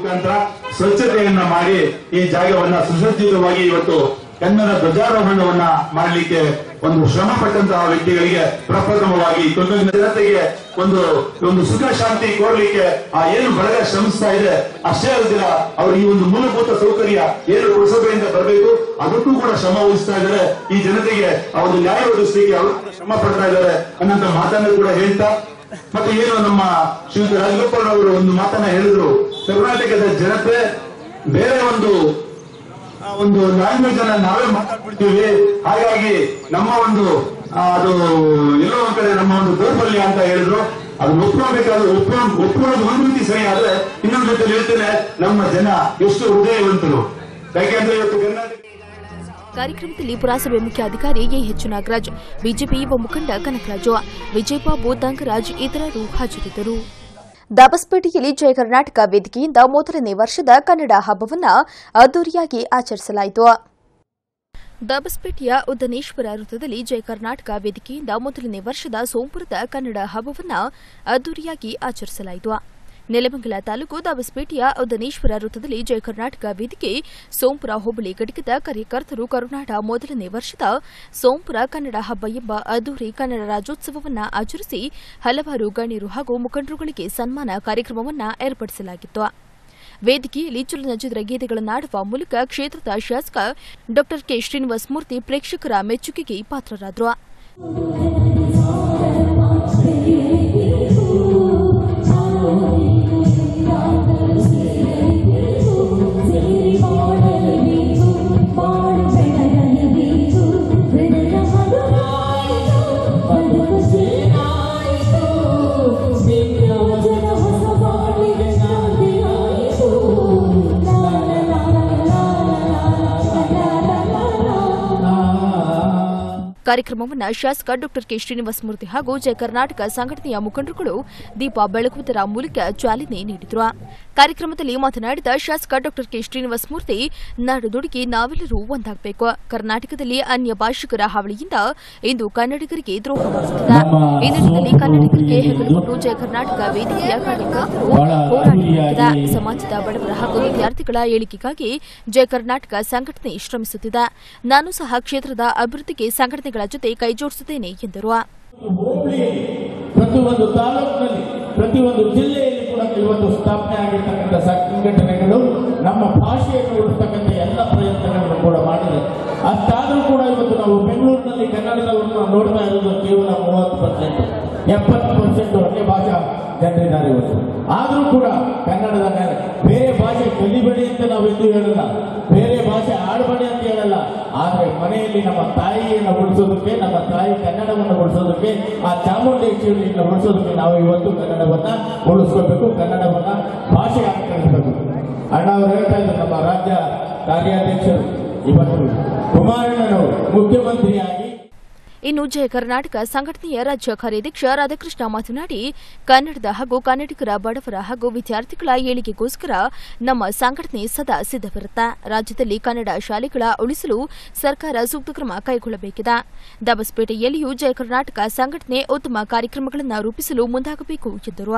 Speaker 6: ಮುಖಾಂತರ ಸ್ವಚ್ಛತೆಯನ್ನ ಮಾಡಿ ಈ ಜಾಗವನ್ನ ಸುಸಜ್ಜಿತವಾಗಿ ಇವತ್ತು ಕನ್ನಡ ಧ್ವಜಾರೋಹಣವನ್ನ ಮಾಡಲಿಕ್ಕೆ ಒಂದು ಶ್ರಮ ಪಟ್ಟಂತಹ ವ್ಯಕ್ತಿಗಳಿಗೆ ಪ್ರಪ್ರಥಮವಾಗಿ ಕೊಡಗಿನ ಜನತೆಗೆ ಒಂದು ಒಂದು ಸುಖ ಶಾಂತಿ ಕೋರ್ಲಿಕ್ಕೆ ಆ ಏನು ಬಳಗ ಶ್ರಮಿಸ್ತಾ ಇದೆ ಅಷ್ಟೇ ಅಲ್ಲದಿರ ಅವರು ಈ ಒಂದು ಮೂಲಭೂತ ಸೌಕರ್ಯ ಏನು ಪುರಸಭೆಯಿಂದ ಬರಬೇಕು ಅದಕ್ಕೂ ಕೂಡ ಶ್ರಮ ವಹಿಸ್ತಾ ಇದ್ದಾರೆ ಈ ಜನತೆಗೆ ಆ ಒಂದು ನ್ಯಾಯ ಒದಗಿಸಲಿಕ್ಕೆ ಅವರು ಕೂಡ ಶ್ರಮ ಪಡ್ತಾ ಇದ್ದಾರೆ ಅನ್ನೋಂಥ ಮಾತನ್ನು ಕೂಡ ಹೇಳ್ತಾ ಮತ್ತೆ ಏನು ನಮ್ಮ ಶ್ರೀಯುತ ರಾಜಗೋಪಾಲ್ ಅವರು ಒಂದು ಮಾತನ್ನ ಹೇಳಿದ್ರು ಕರ್ನಾಟಕದ ಜನತೆ ಬೇರೆ ಒಂದು ಆ ಒಂದು ಲ್ಯಾಂಗ್ವೇಜ್ ಅನ್ನ ನಾವೇ ಮಾತಾಡ್ಬಿಡ್ತೀವಿ ಹಾಗಾಗಿ ನಮ್ಮ ಒಂದು ಆ, ಅದು ಎಲ್ಲೋ ಒಂದ್ ಕಡೆ ನಮ್ಮ ಒಂದು ದೌರ್ಬಲ್ಯ ಅಂತ ಹೇಳಿದ್ರು ಅದನ್ನ ಒಪ್ಕೋಬೇಕಾದ್ರೆ ಒಪ್ಕೊಂಡು ಒಪ್ಕೊಳ್ಳೋದು ಒಂದು ರೀತಿ ಸರಿ ಆದ್ರೆ ಇನ್ನೊಂದು ಜೊತೆ ಹೇಳ್ತೇನೆ ನಮ್ಮ ಜನ ಎಷ್ಟು ಹೃದಯವಂತರು ಯಾಕೆಂದ್ರೆ ಇವತ್ತು ಕರ್ನಾಟಕ
Speaker 1: ಕಾರ್ಯಕ್ರಮದಲ್ಲಿ ಪುರಸಭೆ ಮುಖ್ಯಾಧಿಕಾರಿ ಎಎಚ್ ನಾಗರಾಜ್ ಬಿಜೆಪಿ ಯುವ ಮುಖಂಡ ಕನಕರಾಜು ವಿಜಯಬಾಬು ದಂಗರಾಜ್ ಇತರರು ಹಾಜರಿದ್ದರು ದಾಬಸ್ಪೇಟೆಯಲ್ಲಿ ಜಯ ಕರ್ನಾಟಕ ವೇದಿಕೆಯಿಂದ ಮೊದಲನೇ ವರ್ಷದ ಕನ್ನಡ ಹಬ್ಬವನ್ನು ಅದ್ದೂರಿಯಾಗಿ ಆಚರಿಸಲಾಯಿತು ದಾಬಸ್ಪೇಟೆಯ ಉದ್ದನೇಶ್ವರ ವೃತ್ತದಲ್ಲಿ ಜಯ ಕರ್ನಾಟಕ ವೇದಿಕೆಯಿಂದ ಮೊದಲನೇ ವರ್ಷದ ಸೋಂಪುರದ ಕನ್ನಡ ಹಬ್ಬವನ್ನು ಅದ್ದೂರಿಯಾಗಿ ಆಚರಿಸಲಾಯಿತು ನೆಲಮಂಗಲ ತಾಲೂಕು ದಾಬಸ್ಪೇಟೆಯ ಉದ್ದನೇಶ್ವರ ವೃತ್ತದಲ್ಲಿ ಜಯ ಕರ್ನಾಟಕ ವೇದಿಕೆ ಸೋಂಪುರ ಹೋಬಳಿ ಘಟಕದ ಕಾರ್ಯಕರ್ತರು ಕರುನಾಡ ಮೊದಲನೇ ವರ್ಷದ ಸೋಂಪುರ ಕನ್ನಡ ಹಬ್ಬ ಎಂಬ ಅದ್ದೂರಿ ಕನ್ನಡ ರಾಜ್ಯೋತ್ಸವವನ್ನು ಆಚರಿಸಿ ಹಲವಾರು ಗಣ್ಯರು ಹಾಗೂ ಮುಖಂಡರುಗಳಿಗೆ ಸನ್ಮಾನ ಕಾರ್ಯಕ್ರಮವನ್ನು ಏರ್ಪಡಿಸಲಾಗಿತ್ತು ವೇದಿಕೆಯಲ್ಲಿ ಚಲನಚಿತ್ರ ಗೀತೆಗಳನ್ನಾಡುವ ಮೂಲಕ ಕ್ಷೇತ್ರದ ಶಾಸಕ ಡಾ ಕೆ ಶ್ರೀನಿವಾಸ ಮೂರ್ತಿ ಪ್ರೇಕ್ಷಕರ ಮೆಚ್ಚುಗೆಗೆ ಪಾತ್ರರಾದರು ಕಾರ್ಯಕ್ರಮವನ್ನು ಶಾಸಕ ಡಾ ಕೆ ಶ್ರೀನಿವಾಸ ಮೂರ್ತಿ ಹಾಗೂ ಜಯ ಕರ್ನಾಟಕ ಸಂಘಟನೆಯ ಮುಖಂಡರುಗಳು ದೀಪ ಬೆಳಗುವುದರ ಮೂಲಕ ಚಾಲನೆ ನೀಡಿದರು ಕಾರ್ಯಕ್ರಮದಲ್ಲಿ ಮಾತನಾಡಿದ ಶಾಸಕ ಡಾ ಕೆ ಶ್ರೀನಿವಾಸ ಮೂರ್ತಿ ನಾಡುದುಡಿಗೆ ನಾವೆಲ್ಲರೂ ಒಂದಾಗಬೇಕು ಕರ್ನಾಟಕದಲ್ಲಿ ಅನ್ಯ ಭಾಷಿಕರ ಹಾವಳಿಯಿಂದ ಇಂದು ಕನ್ನಡಿಗರಿಗೆ ದ್ರೋಹವಾಗುತ್ತಿದೆ ಈ ನಿಟ್ಟಿನಲ್ಲಿ ಕನ್ನಡಿಗರಿಗೆ ಹೆಗಲು ಕೊಟ್ಟು ಜಯ ಕರ್ನಾಟಕ ವೇದಿಕೆಯ ಕಾರ್ಯಕರ್ತರು ಹೋರಾಟವಿದೆ ಸಮಾಜದ ಬಡವರ ಹಾಗೂ ವಿದ್ಯಾರ್ಥಿಗಳ ಏಳಿಗೆಗಾಗಿ ಜಯ ಕರ್ನಾಟಕ ಸಂಘಟನೆ ಶ್ರಮಿಸುತ್ತಿದೆ ನಾನು ಸಹ ಕ್ಷೇತ್ರದ ಅಭಿವೃದ್ಧಿಗೆ ಸಂಘಟನೆಗಳ ಜೊತೆ ಕೈಜೋಡಿಸುತ್ತೇನೆ ಎಂದರು
Speaker 7: ಹೋಬಳಿಯಲ್ಲಿ ಪ್ರತಿಯೊಂದು ತಾಲೂಕಿನಲ್ಲಿ ಪ್ರತಿಯೊಂದು ಜಿಲ್ಲೆಯಲ್ಲಿ ಕೂಡ ಇವತ್ತು ಸ್ಥಾಪನೆ ಆಗಿರ್ತಕ್ಕಂಥ ಸಂಘಟನೆಗಳು ನಮ್ಮ ಭಾಷೆಯನ್ನು ಉಳಿಸ್ತಕ್ಕಂಥ ಎಲ್ಲ ಪ್ರಯತ್ನಗಳನ್ನು ಕೂಡ ಮಾಡಿದೆ ಅಷ್ಟಾದರೂ ಕೂಡ ಇವತ್ತು ನಾವು ಬೆಂಗಳೂರಿನಲ್ಲಿ ಕನ್ನಡದವರನ್ನು ನೋಡ್ತಾ ಇರೋದು ಕೇವಲ ಮೂವತ್ತು ಪರ್ಸೆಂಟ್ ಎಪ್ಪತ್ತು ಪರ್ಸೆಂಟ್ ಅನ್ಯ ಭಾಷಾ ಜನರಿದ್ದಾರೆ ಇವತ್ತು ಆದರೂ ಕೂಡ ಕನ್ನಡದ ಮೇಲೆ ಬೇರೆ ಭಾಷೆ ಕಲಿಬೇಡಿ ಅಂತ ನಾವೆಂದೂ ಹೇಳಲ್ಲ ಬೇರೆ ಭಾಷೆ ಆಡಬೇಡಿ ಅಂತ ಹೇಳಲ್ಲ ಆದರೆ ಮನೆಯಲ್ಲಿ ನಮ್ಮ ತಾಯಿಯನ್ನು ಉಳಿಸೋದಕ್ಕೆ ನಮ್ಮ ತಾಯಿ ಕನ್ನಡವನ್ನು ಉಳಿಸೋದಕ್ಕೆ ಆ ಚಾಮುಂಡೇಶ್ವರಿಯನ್ನು ಉಳಿಸೋದಕ್ಕೆ ನಾವು ಇವತ್ತು ಕನ್ನಡವನ್ನ ಉಳಿಸ್ಕೋಬೇಕು ಕನ್ನಡವನ್ನ ಭಾಷೆ ಕಲಿಸಬೇಕು ಅಣ್ಣ ಅವರು ಹೇಳ್ತಾ ಇದ್ದಾರೆ ನಮ್ಮ ರಾಜ್ಯ ಕಾರ್ಯಾಧ್ಯಕ್ಷರು ಇವತ್ತು ಕುಮಾರಣ್ಣನವರು ಮುಖ್ಯಮಂತ್ರಿಯಾಗಿ
Speaker 1: ಇನ್ನು ಜಯ ಕರ್ನಾಟಕ ಸಂಘಟನೆಯ ರಾಜ್ಯ ಕಾರ್ಯಾಧ್ಯಕ್ಷ ರಾಧಾಕೃಷ್ಣ ಮಾತನಾಡಿ ಕನ್ನಡದ ಹಾಗೂ ಕನ್ನಡಿಗರ ಬಡವರ ಹಾಗೂ ವಿದ್ಯಾರ್ಥಿಗಳ ಏಳಿಗೆಗೋಸ್ಕರ ನಮ್ಮ ಸಂಘಟನೆ ಸದಾ ಸಿದ್ಧವಿರುತ್ತೆ ರಾಜ್ಯದಲ್ಲಿ ಕನ್ನಡ ಶಾಲೆಗಳ ಉಳಿಸಲು ಸರ್ಕಾರ ಸೂಕ್ತ ಕ್ರಮ ಕೈಗೊಳ್ಳಬೇಕಿದೆ ದಬಸ್ಪೇಟೆಯಲ್ಲಿಯೂ ಜಯ ಕರ್ನಾಟಕ ಸಂಘಟನೆ ಉತ್ತಮ ಕಾರ್ಯಕ್ರಮಗಳನ್ನು ರೂಪಿಸಲು ಮುಂದಾಗಬೇಕು ಎಂದರು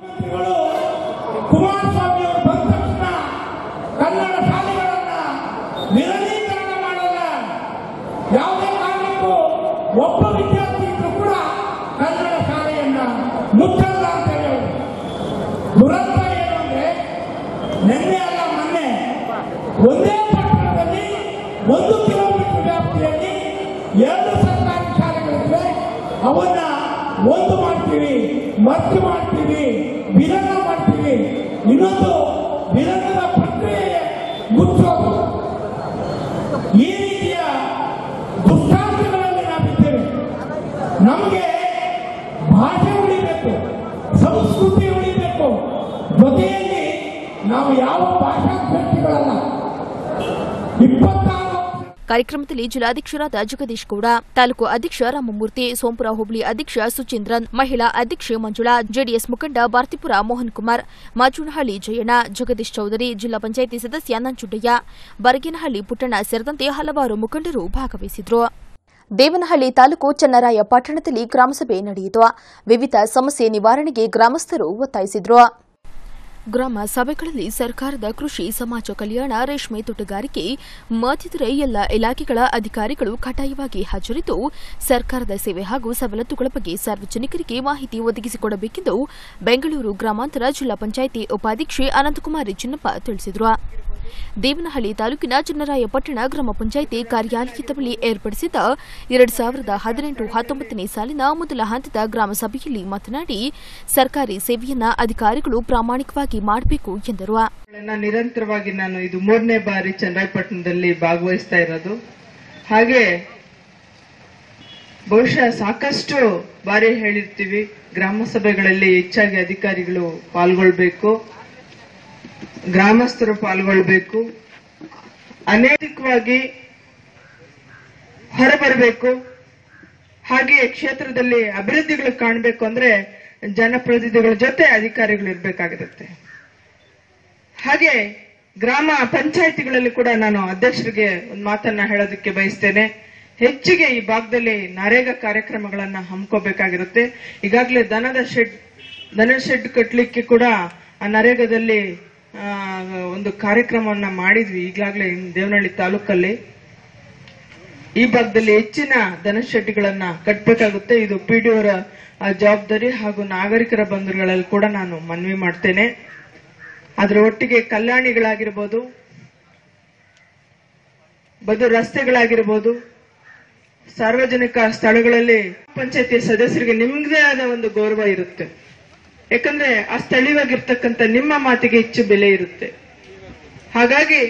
Speaker 7: ಕುಮಾರಸ್ವಾಮಿ ಅವರು ಬಂದ ತಕ್ಷಣ ಕನ್ನಡ ಶಾಲೆಗಳನ್ನ ನಿರಳೀಕರಣ ಮಾಡಲ್ಲ ಯಾವುದೇ ಕಾರಣಕ್ಕೂ ಒಬ್ಬ ವಿದ್ಯಾರ್ಥಿ ಇದ್ರೂ ಕೂಡ ಕನ್ನಡ ಶಾಲೆಯನ್ನ ಮುಚ್ಚಲ್ಲ ಅಂತ ಹೇಳಿ ದುರಂತ ಏನು ಅಂದ್ರೆ ನಿನ್ನೆ ಅಲ್ಲ ಮೊನ್ನೆ ಒಂದೇ ಪಟ್ಟಣದಲ್ಲಿ ಒಂದು ಕಿಲೋಮೀಟರ್ ವ್ಯಾಪ್ತಿಯಲ್ಲಿ ಎರಡು ಸರ್ಕಾರಿ ಶಾಲೆಗಳಿವೆ ಅವನ್ನ ಒಂದು ಮಾಡ್ತೀವಿ ಮರ್ಜ್ ಮಾಡ್ತೀವಿ ವಿಲನ ಮಾಡ್ತೀವಿ ಇನ್ನೊಂದು ವಿಲನದ ಪ್ರಕ್ರಿಯೆ ಮುಚ್ಚೋದು ಈ ರೀತಿಯ ದುಷ್ಟಾಂತಗಳಲ್ಲಿ ನಾವಿದ್ದೇವೆ ನಮಗೆ ಭಾಷೆ ಉಳಿಬೇಕು ಸಂಸ್ಕೃತಿ ಉಳಿಬೇಕು ಜೊತೆಯಲ್ಲಿ ನಾವು ಯಾವ ಭಾಷಾಭ್ಯರ್ಥಿಗಳಲ್ಲ ಇಪ್ಪತ್ತಾರು
Speaker 1: ಕಾರ್ಯಕ್ರಮದಲ್ಲಿ ಜಿಲ್ಲಾಧ್ಯಕ್ಷರಾದ ಜಗದೀಶ್ ಗೌಡ ತಾಲೂಕು ಅಧ್ಯಕ್ಷ ರಾಮಮೂರ್ತಿ ಸೋಂಪುರ ಹೋಬಳಿ ಅಧ್ಯಕ್ಷ ಸುಚೇಂದ್ರನ್ ಮಹಿಳಾ ಅಧ್ಯಕ್ಷೆ ಮಂಜುಳಾ ಜೆಡಿಎಸ್ ಮುಖಂಡ ಭಾರತಿಪುರ ಮೋಹನ್ ಕುಮಾರ್ ಮಾಜುನಹಳ್ಳಿ ಜಯಣ್ಣ ಜಗದೀಶ್ ಚೌಧರಿ ಜಿಲ್ಲಾ ಪಂಚಾಯಿತಿ ಸದಸ್ಯ ನಂಜುಂಡಯ್ಯ ಬರಗೇನಹಳ್ಳಿ ಪುಟ್ಟಣ್ಣ ಸೇರಿದಂತೆ ಹಲವಾರು ಮುಖಂಡರು ಭಾಗವಹಿಸಿದ್ರು ದೇವನಹಳ್ಳಿ ತಾಲೂಕು ಚನ್ನರಾಯ ಪಟ್ಟಣದಲ್ಲಿ ಗ್ರಾಮಸಭೆ ನಡೆಯಿತು ವಿವಿಧ ಸಮಸ್ಯೆ ನಿವಾರಣೆಗೆ ಗ್ರಾಮಸ್ಥರು ಒತ್ತಾಯಿಸಿದ್ರು ಗ್ರಾಮ ಸಭೆಗಳಲ್ಲಿ ಸರ್ಕಾರದ ಕೃಷಿ ಸಮಾಜ ಕಲ್ಯಾಣ ರೇಷ್ಮೆ ತೋಟಗಾರಿಕೆ ಮತ್ತಿತರೆ ಎಲ್ಲ ಇಲಾಖೆಗಳ ಅಧಿಕಾರಿಗಳು ಕಡ್ಡಾಯವಾಗಿ ಹಾಜರಿದ್ದು ಸರ್ಕಾರದ ಸೇವೆ ಹಾಗೂ ಸವಲತ್ತುಗಳ ಬಗ್ಗೆ ಸಾರ್ವಜನಿಕರಿಗೆ ಮಾಹಿತಿ ಒದಗಿಸಿಕೊಡಬೇಕೆಂದು ಬೆಂಗಳೂರು ಗ್ರಾಮಾಂತರ ಜಿಲ್ಲಾ ಪಂಚಾಯಿತಿ ಉಪಾಧ್ಯಕ್ಷೆ ಅನಂತಕುಮಾರಿ ಚಿನ್ನಪ್ಪ ತಿಳಿಸಿದರು ದೇವನಹಳ್ಳಿ ತಾಲೂಕಿನ ಚನ್ನರಾಯಪಟ್ಟಣ ಗ್ರಾಮ ಪಂಚಾಯಿತಿ ಕಾರ್ಯಾಲಯದ ಬಳಿ ಏರ್ಪಡಿಸಿದ್ದ ಎರಡು ಸಾವಿರದ ಹದಿನೆಂಟು ಹತ್ತೊಂಬತ್ತನೇ ಸಾಲಿನ ಮೊದಲ ಹಂತದ ಗ್ರಾಮ ಸಭೆಯಲ್ಲಿ ಮಾತನಾಡಿ ಸರ್ಕಾರಿ ಸೇವೆಯನ್ನ ಅಧಿಕಾರಿಗಳು ಪ್ರಾಮಾಣಿಕವಾಗಿ ಮಾಡಬೇಕು ಎಂದರು
Speaker 8: ಗಳನ್ನ ನಿರಂತರವಾಗಿ ನಾನು ಇದು ಮೂರನೇ ಬಾರಿ ಚನ್ನರಾಯಪಟ್ಟಣದಲ್ಲಿ ಭಾಗವಹಿಸ್ತಾ ಇರೋದು ಹಾಗೆ ಬಹುಶಃ ಸಾಕಷ್ಟು ಬಾರಿ ಹೇಳಿರ್ತೀವಿ ಗ್ರಾಮ ಸಭೆಗಳಲ್ಲಿ ಹೆಚ್ಚಾಗಿ ಅಧಿಕಾರಿಗಳು ಪಾಲ್ಗೊಳ್ಬೇಕು ಗ್ರಾಮಸ್ಥರು ಪಾಲ್ಗೊಳ್ಬೇಕು ಅನೈತಿಕವಾಗಿ ಹೊರಬರಬೇಕು ಹಾಗೆ ಕ್ಷೇತ್ರದಲ್ಲಿ ಅಭಿವೃದ್ಧಿಗಳು ಕಾಣಬೇಕು ಅಂದ್ರೆ ಜನಪ್ರತಿನಿಧಿಗಳ ಜೊತೆ ಅಧಿಕಾರಿಗಳು ಇರಬೇಕಾಗಿರುತ್ತೆ ಹಾಗೆ ಗ್ರಾಮ ಪಂಚಾಯಿತಿಗಳಲ್ಲಿ ಕೂಡ ನಾನು ಅಧ್ಯಕ್ಷರಿಗೆ ಒಂದು ಮಾತನ್ನ ಹೇಳೋದಕ್ಕೆ ಬಯಸ್ತೇನೆ ಹೆಚ್ಚಿಗೆ ಈ ಭಾಗದಲ್ಲಿ ನರೇಗಾ ಕಾರ್ಯಕ್ರಮಗಳನ್ನ ಹಮ್ಮಿಕೋಬೇಕಾಗಿರುತ್ತೆ ಈಗಾಗಲೇ ದನದ ಶೆಡ್ ದನದ ಶೆಡ್ ಕಟ್ಟಲಿಕ್ಕೆ ಕೂಡ ಆ ನರೇಗಾದಲ್ಲಿ ಆ, ಒಂದು ಕಾರ್ಯಕ್ರಮವನ್ನ ಮಾಡಿದ್ವಿ ಈಗಾಗಲೇ ದೇವನಹಳ್ಳಿ ತಾಲೂಕಲ್ಲಿ ಈ ಭಾಗದಲ್ಲಿ ಹೆಚ್ಚಿನ ದನಶೆಡ್ಡಿಗಳನ್ನ ಕಟ್ಟಬೇಕಾಗುತ್ತೆ ಇದು ಪಿಡಿಒರ ಜವಾಬ್ದಾರಿ ಹಾಗೂ ನಾಗರಿಕರ ಬಂಧುಗಳಲ್ಲಿ ಕೂಡ ನಾನು ಮನವಿ ಮಾಡ್ತೇನೆ ಅದರ ಒಟ್ಟಿಗೆ ಕಲ್ಯಾಣಿಗಳಾಗಿರ್ಬೋದು ಬದು ರಸ್ತೆಗಳಾಗಿರ್ಬೋದು ಸಾರ್ವಜನಿಕ ಸ್ಥಳಗಳಲ್ಲಿ ಪಂಚಾಯತಿ ಸದಸ್ಯರಿಗೆ ನಿಮ್ದೇ ಆದ ಒಂದು ಗೌರವ ಇರುತ್ತೆ ಯಾಕಂದ್ರೆ ಆ ಸ್ಥಳೀಯವಾಗಿರ್ತಕ್ಕಂಥ ನಿಮ್ಮ ಮಾತಿಗೆ ಹೆಚ್ಚು ಬೆಲೆ ಇರುತ್ತೆ ಹಾಗಾಗಿ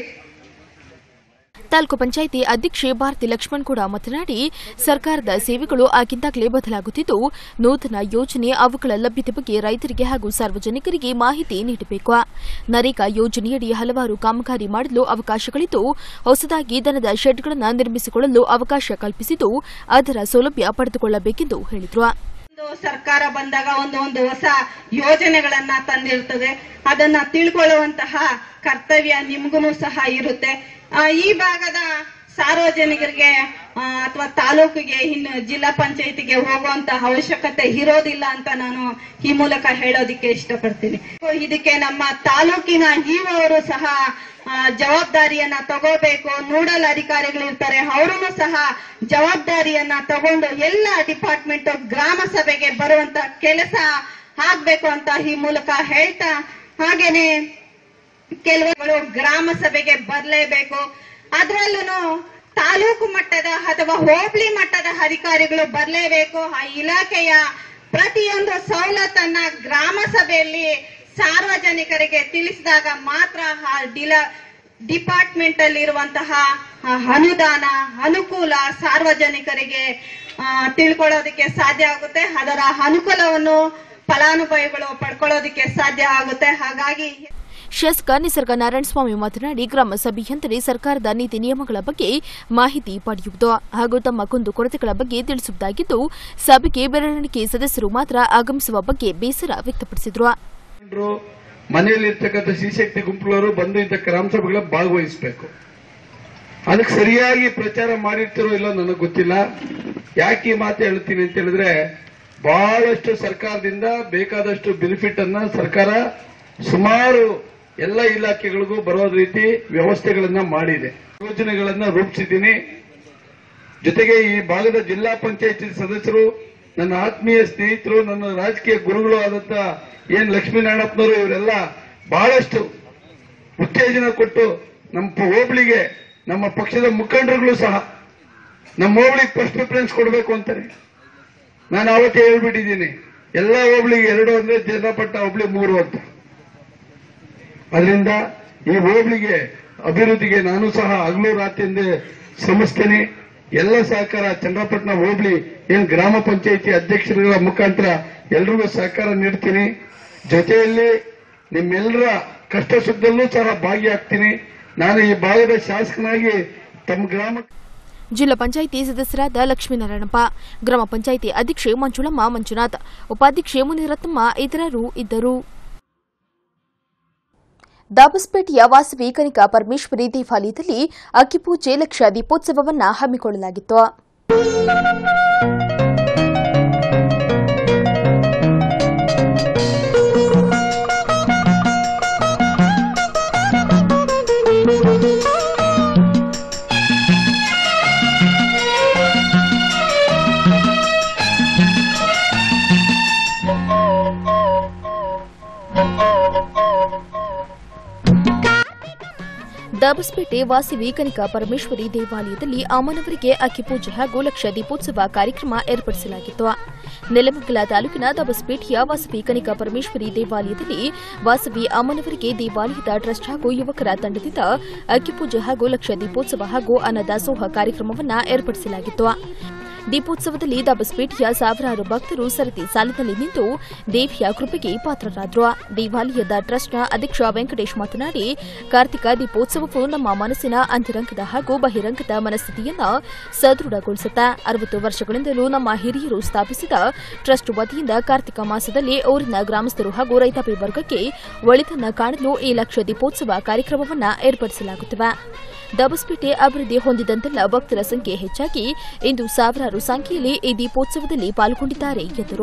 Speaker 1: ತಾಲೂಕು ಪಂಚಾಯಿತಿ ಅಧ್ಯಕ್ಷೆ ಭಾರತಿ ಲಕ್ಷ್ಮಣ್ ಕೂಡ ಮಾತನಾಡಿ ಸರ್ಕಾರದ ಸೇವೆಗಳು ಆಗಿಂದಾಗಲೇ ಬದಲಾಗುತ್ತಿದ್ದು ನೂತನ ಯೋಜನೆ ಅವುಗಳ ಲಭ್ಯತೆ ಬಗ್ಗೆ ರೈತರಿಗೆ ಹಾಗೂ ಸಾರ್ವಜನಿಕರಿಗೆ ಮಾಹಿತಿ ನೀಡಬೇಕು ನರೇಗಾ ಯೋಜನೆಯಡಿ ಹಲವಾರು ಕಾಮಗಾರಿ ಮಾಡಲು ಅವಕಾಶಗಳಿದ್ದು ಹೊಸದಾಗಿ ದನದ ಶೆಡ್ಗಳನ್ನು ನಿರ್ಮಿಸಿಕೊಳ್ಳಲು ಅವಕಾಶ ಕಲ್ಪಿಸಿದ್ದು ಅದರ ಸೌಲಭ್ಯ ಪಡೆದುಕೊಳ್ಳಬೇಕೆಂದು ಹೇಳಿದರು
Speaker 9: ಒಂದು ಸರ್ಕಾರ ಬಂದಾಗ ಒಂದು ಒಂದು ಹೊಸ ಯೋಜನೆಗಳನ್ನ ತಂದಿರ್ತದೆ ಅದನ್ನ ತಿಳ್ಕೊಳ್ಳುವಂತಹ ಕರ್ತವ್ಯ ನಿಮ್ಗೂ ಸಹ ಇರುತ್ತೆ ಆ, ಈ ಭಾಗದ ಸಾರ್ವಜನಿಕರಿಗೆ ಅಥವಾ ತಾಲೂಕಿಗೆ ಇನ್ನು ಜಿಲ್ಲಾ ಪಂಚಾಯತಿಗೆ ಹೋಗುವಂತ ಅವಶ್ಯಕತೆ ಇರೋದಿಲ್ಲ ಅಂತ ನಾನು ಈ ಮೂಲಕ ಹೇಳೋದಿಕ್ಕೆ ಇಷ್ಟಪಡ್ತೀನಿ ಇದಕ್ಕೆ ನಮ್ಮ ತಾಲೂಕಿನ ಇಒ ಅವರು ಸಹ ಆ, ಜವಾಬ್ದಾರಿಯನ್ನ ತಗೋಬೇಕು ನೋಡಲ್ ಅಧಿಕಾರಿಗಳಿರ್ತಾರೆ ಅವರೂ ಸಹ ಜವಾಬ್ದಾರಿಯನ್ನ ತಗೊಂಡು ಎಲ್ಲ ಡಿಪಾರ್ಟ್ಮೆಂಟ್ ಗ್ರಾಮ ಸಭೆಗೆ ಬರುವಂತ ಕೆಲಸ ಆಗ್ಬೇಕು ಅಂತ ಈ ಮೂಲಕ ಹೇಳ್ತಾ ಹಾಗೇನೆ ಕೆಲವುಗಳು ಗ್ರಾಮ ಸಭೆಗೆ ಬರಲೇಬೇಕು ಅದರಲ್ಲೂ ತಾಲೂಕು ಮಟ್ಟದ ಅಥವಾ ಹೋಬಳಿ ಮಟ್ಟದ ಅಧಿಕಾರಿಗಳು ಬರಲೇಬೇಕು ಆ ಇಲಾಖೆಯ ಪ್ರತಿಯೊಂದು ಸವಲತ್ತನ್ನ ಗ್ರಾಮ ಸಭೆಯಲ್ಲಿ ಸಾರ್ವಜನಿಕರಿಗೆ ತಿಳಿಸಿದಾಗ ಮಾತ್ರ ಆ ಡಿಲ ಡಿಪಾರ್ಟ್ಮೆಂಟ್ ಅಲ್ಲಿ ಇರುವಂತಹ ಆ, ಅನುದಾನ ಅನುಕೂಲ ಸಾರ್ವಜನಿಕರಿಗೆ ಆ, ತಿಳ್ಕೊಳ್ಳೋದಕ್ಕೆ ಸಾಧ್ಯ ಆಗುತ್ತೆ ಅದರ ಅನುಕೂಲವನ್ನು ಫಲಾನುಭವಿಗಳು ಪಡ್ಕೊಳ್ಳೋದಕ್ಕೆ ಸಾಧ್ಯ ಆಗುತ್ತೆ ಹಾಗಾಗಿ
Speaker 1: ಶಾಸಕ ನಿಸರ್ಗ ನಾರಾಯಣಸ್ವಾಮಿ ಮಾತನಾಡಿ ಗ್ರಾಮ ಸಭೆಯಂದರೆ ಸರ್ಕಾರದ ನೀತಿ ನಿಯಮಗಳ ಬಗ್ಗೆ ಮಾಹಿತಿ ಪಡೆಯುವುದು ಹಾಗೂ ತಮ್ಮ ಕುಂದು ಕೊರತೆಗಳ ಬಗ್ಗೆ ತಿಳಿಸುವುದಾಗಿದ್ದು ಸಭೆಗೆ ಬೆರಳಿಕೆ ಸದಸ್ಯರು ಮಾತ್ರ ಆಗಮಿಸುವ ಬಗ್ಗೆ ಬೇಸರ ವ್ಯಕ್ತಪಡಿಸಿದರು
Speaker 10: ಮುಖಂಡರು ಮನೆಯಲ್ಲಿರ್ತಕ್ಕಂಥ ಶಿಶಕ್ತಿ ಗುಂಪುಗಳವರು ಬಂದು ಇಂಥ ಗ್ರಾಮ ಸಭೆಗಳ ಭಾಗವಹಿಸಬೇಕು ಅದಕ್ಕೆ ಸರಿಯಾಗಿ ಪ್ರಚಾರ ಮಾಡಿರ್ತಿರೋ ಇಲ್ಲೋ ನನಗೆ ಗೊತ್ತಿಲ್ಲ ಯಾಕೆ ಈ ಮಾತು ಹೇಳ್ತೀನಿ ಅಂತ ಹೇಳಿದ್ರೆ ಬಹಳಷ್ಟು ಸರ್ಕಾರದಿಂದ ಬೇಕಾದಷ್ಟು ಬೆನಿಫಿಟ್ ಅನ್ನ ಸರ್ಕಾರ ಸುಮಾರು ಎಲ್ಲ ಇಲಾಖೆಗಳಿಗೂ ಬರೋ ರೀತಿ ವ್ಯವಸ್ಥೆಗಳನ್ನ ಮಾಡಿದೆ ಯೋಜನೆಗಳನ್ನ ರೂಪಿಸಿದ್ದೀನಿ ಜೊತೆಗೆ ಈ ಭಾಗದ ಜಿಲ್ಲಾ ಪಂಚಾಯತಿ ಸದಸ್ಯರು ನನ್ನ ಆತ್ಮೀಯ ಸ್ನೇಹಿತರು ನನ್ನ ರಾಜಕೀಯ ಗುರುಗಳು ಆದಂತ ಏನ್ ಲಕ್ಷ್ಮೀನಾರಾಯಣಪ್ಪನವರು ಇವರೆಲ್ಲ ಬಹಳಷ್ಟು ಉತ್ತೇಜನ ಕೊಟ್ಟು ನಮ್ಮ ಪ- ಹೋಬಳಿಗೆ ನಮ್ಮ ಪಕ್ಷದ ಮುಖಂಡರುಗಳು ಸಹ ನಮ್ಮ ಹೋಬಳಿಗೆ ಫಸ್ಟ್ ಪ್ರಿಫರೆನ್ಸ್ ಕೊಡಬೇಕು ಅಂತಾರೆ ನಾನು ಅವತ್ತೇ ಹೇಳ್ಬಿಟ್ಟಿದ್ದೀನಿ ಎಲ್ಲ ಹೋಬಳಿಗೆ ಎರಡು ಅಂದ್ರೆ ಜನಪಟ್ಟ ಹೋಬಳಿ ಮೂರು ಅಂತ ಅದರಿಂದ ಈ ಹೋಬಳಿಗೆ ಅಭಿವೃದ್ಧಿಗೆ ನಾನು ಸಹ ಹಗಲು ರಾತ್ರಿಯಿಂದ ಶ್ರಮಿಸ್ತೇನೆ ಎಲ್ಲ ಸಹಕಾರ ಚಂದ್ರಪಟ್ಟಣ ಹೋಬಳಿ ಏನ್ ಗ್ರಾಮ ಪಂಚಾಯಿತಿ ಅಧ್ಯಕ್ಷರುಗಳ ಮುಖಾಂತರ ಎಲ್ರಿಗೂ ಸಹಕಾರ ನೀಡ್ತೀನಿ ಜೊತೆಯಲ್ಲಿ ನಿಮ್ಮೆಲ್ಲರ ಕಷ್ಟ ಸುಖದಲ್ಲೂ ಸಹ ಭಾಗಿಯಾಗ್ತೀನಿ ನಾನು ಈ ಭಾಗದ ಶಾಸಕನಾಗಿ ತಮ್ಮ ಗ್ರಾಮ
Speaker 1: ಜಿಲ್ಲಾ ಪಂಚಾಯಿತಿ ಸದಸ್ಯರಾದ ಲಕ್ಷ್ಮೀನಾರಾಯಣಪ್ಪ ಗ್ರಾಮ ಪಂಚಾಯಿತಿ ಅಧ್ಯಕ್ಷೆ ಮಂಜುಳಮ್ಮ ಮಂಜುನಾಥ್ ಉಪಾಧ್ಯಕ್ಷೆ ಮುನಿರತ್ನಮ್ಮ ಇತರರು ಇದ್ದರು ದಾಬಸ್ಪೇಟೆಯ ವಾಸವಿ ಕನಿಕಾ ಪರಮೇಶ್ವರಿ ದೇವಾಲಯದಲ್ಲಿ ಅಕ್ಕಿಪೂಜೆ ಲಕ್ಷ ದೀಪೋತ್ಸವವನ್ನು ಹಮ್ಮಿಕೊಳ್ಳಲಾಗಿತ್ತು ದಾಬಸ್ಪೇಟೆ ವಾಸವಿ ಕನಿಕಾ ಪರಮೇಶ್ವರಿ ದೇವಾಲಯದಲ್ಲಿ ಅಮ್ಮನವರಿಗೆ ಅಕ್ಕಿಪೂಜೆ ಹಾಗೂ ಲಕ್ಷ ದೀಪೋತ್ಸವ ಕಾರ್ಯಕ್ರಮ ಏರ್ಪಡಿಸಲಾಗಿತ್ತು ನೆಲಮಂಗಲ ತಾಲೂಕಿನ ದಾಬಸ್ಪೇಟೆಯ ವಾಸವಿ ಕನಿಕಾ ಪರಮೇಶ್ವರಿ ದೇವಾಲಯದಲ್ಲಿ ವಾಸವಿ ಅಮ್ಮನವರಿಗೆ ದೇವಾಲಯದ ಟ್ರಸ್ಟ್ ಹಾಗೂ ಯುವಕರ ತಂಡದಿಂದ ಅಕ್ಕಿಪೂಜೆ ಹಾಗೂ ಲಕ್ಷ ದೀಪೋತ್ಸವ ಹಾಗೂ ಅನ್ನದಾಸೋಹ ಕಾರ್ಯಕ್ರಮವನ್ನು ಏರ್ಪಡಿಸಲಾಗಿತ್ತು ದೀಪೋತ್ಸವದಲ್ಲಿ ದಾಬಸ್ಪೇಟೆಯ ಸಾವಿರಾರು ಭಕ್ತರು ಸರತಿ ಸಾಲಿನಲ್ಲಿ ನಿಂತು ದೇವಿಯ ಕೃಪೆಗೆ ಪಾತ್ರರಾದರು ದೇವಾಲಯದ ಟ್ರಸ್ಟ್ನ ಅಧ್ಯಕ್ಷ ವೆಂಕಟೇಶ್ ಮಾತನಾಡಿ ಕಾರ್ತಿಕ ದೀಪೋತ್ಸವವು ನಮ್ಮ ಮನಸ್ಸಿನ ಅಂತರಂಗದ ಹಾಗೂ ಬಹಿರಂಗದ ಮನಸ್ಥಿತಿಯನ್ನು ಸದೃಢಗೊಳಿಸುತ್ತೆ ಅರವತ್ತು ವರ್ಷಗಳಿಂದಲೂ ನಮ್ಮ ಹಿರಿಯರು ಸ್ಥಾಪಿಸಿದ ಟ್ರಸ್ಟ್ ವತಿಯಿಂದ ಕಾರ್ತಿಕ ಮಾಸದಲ್ಲಿ ಊರಿನ ಗ್ರಾಮಸ್ಥರು ಹಾಗೂ ರೈತಾಪಿ ವರ್ಗಕ್ಕೆ ಒಳಿತನ್ನ ಕಾಣಲು ಈ ಲಕ್ಷ ದೀಪೋತ್ಸವ ಕಾರ್ಯಕ್ರಮವನ್ನು ಏರ್ಪಡಿಸಲಾಗುತ್ತದೆ ದಬಸ್ಪೇಟೆ ಅಭಿವೃದ್ಧಿ ಹೊಂದಿದಂತೆಲ್ಲ ಭಕ್ತರ ಸಂಖ್ಯೆ ಹೆಚ್ಚಾಗಿ ಇಂದು ಸಾವಿರಾರು ಸಂಖ್ಯೆಯಲ್ಲಿ ಈ ದೀಪೋತ್ಸವದಲ್ಲಿ ಪಾಲ್ಗೊಂಡಿದ್ದಾರೆ ಎಂದರು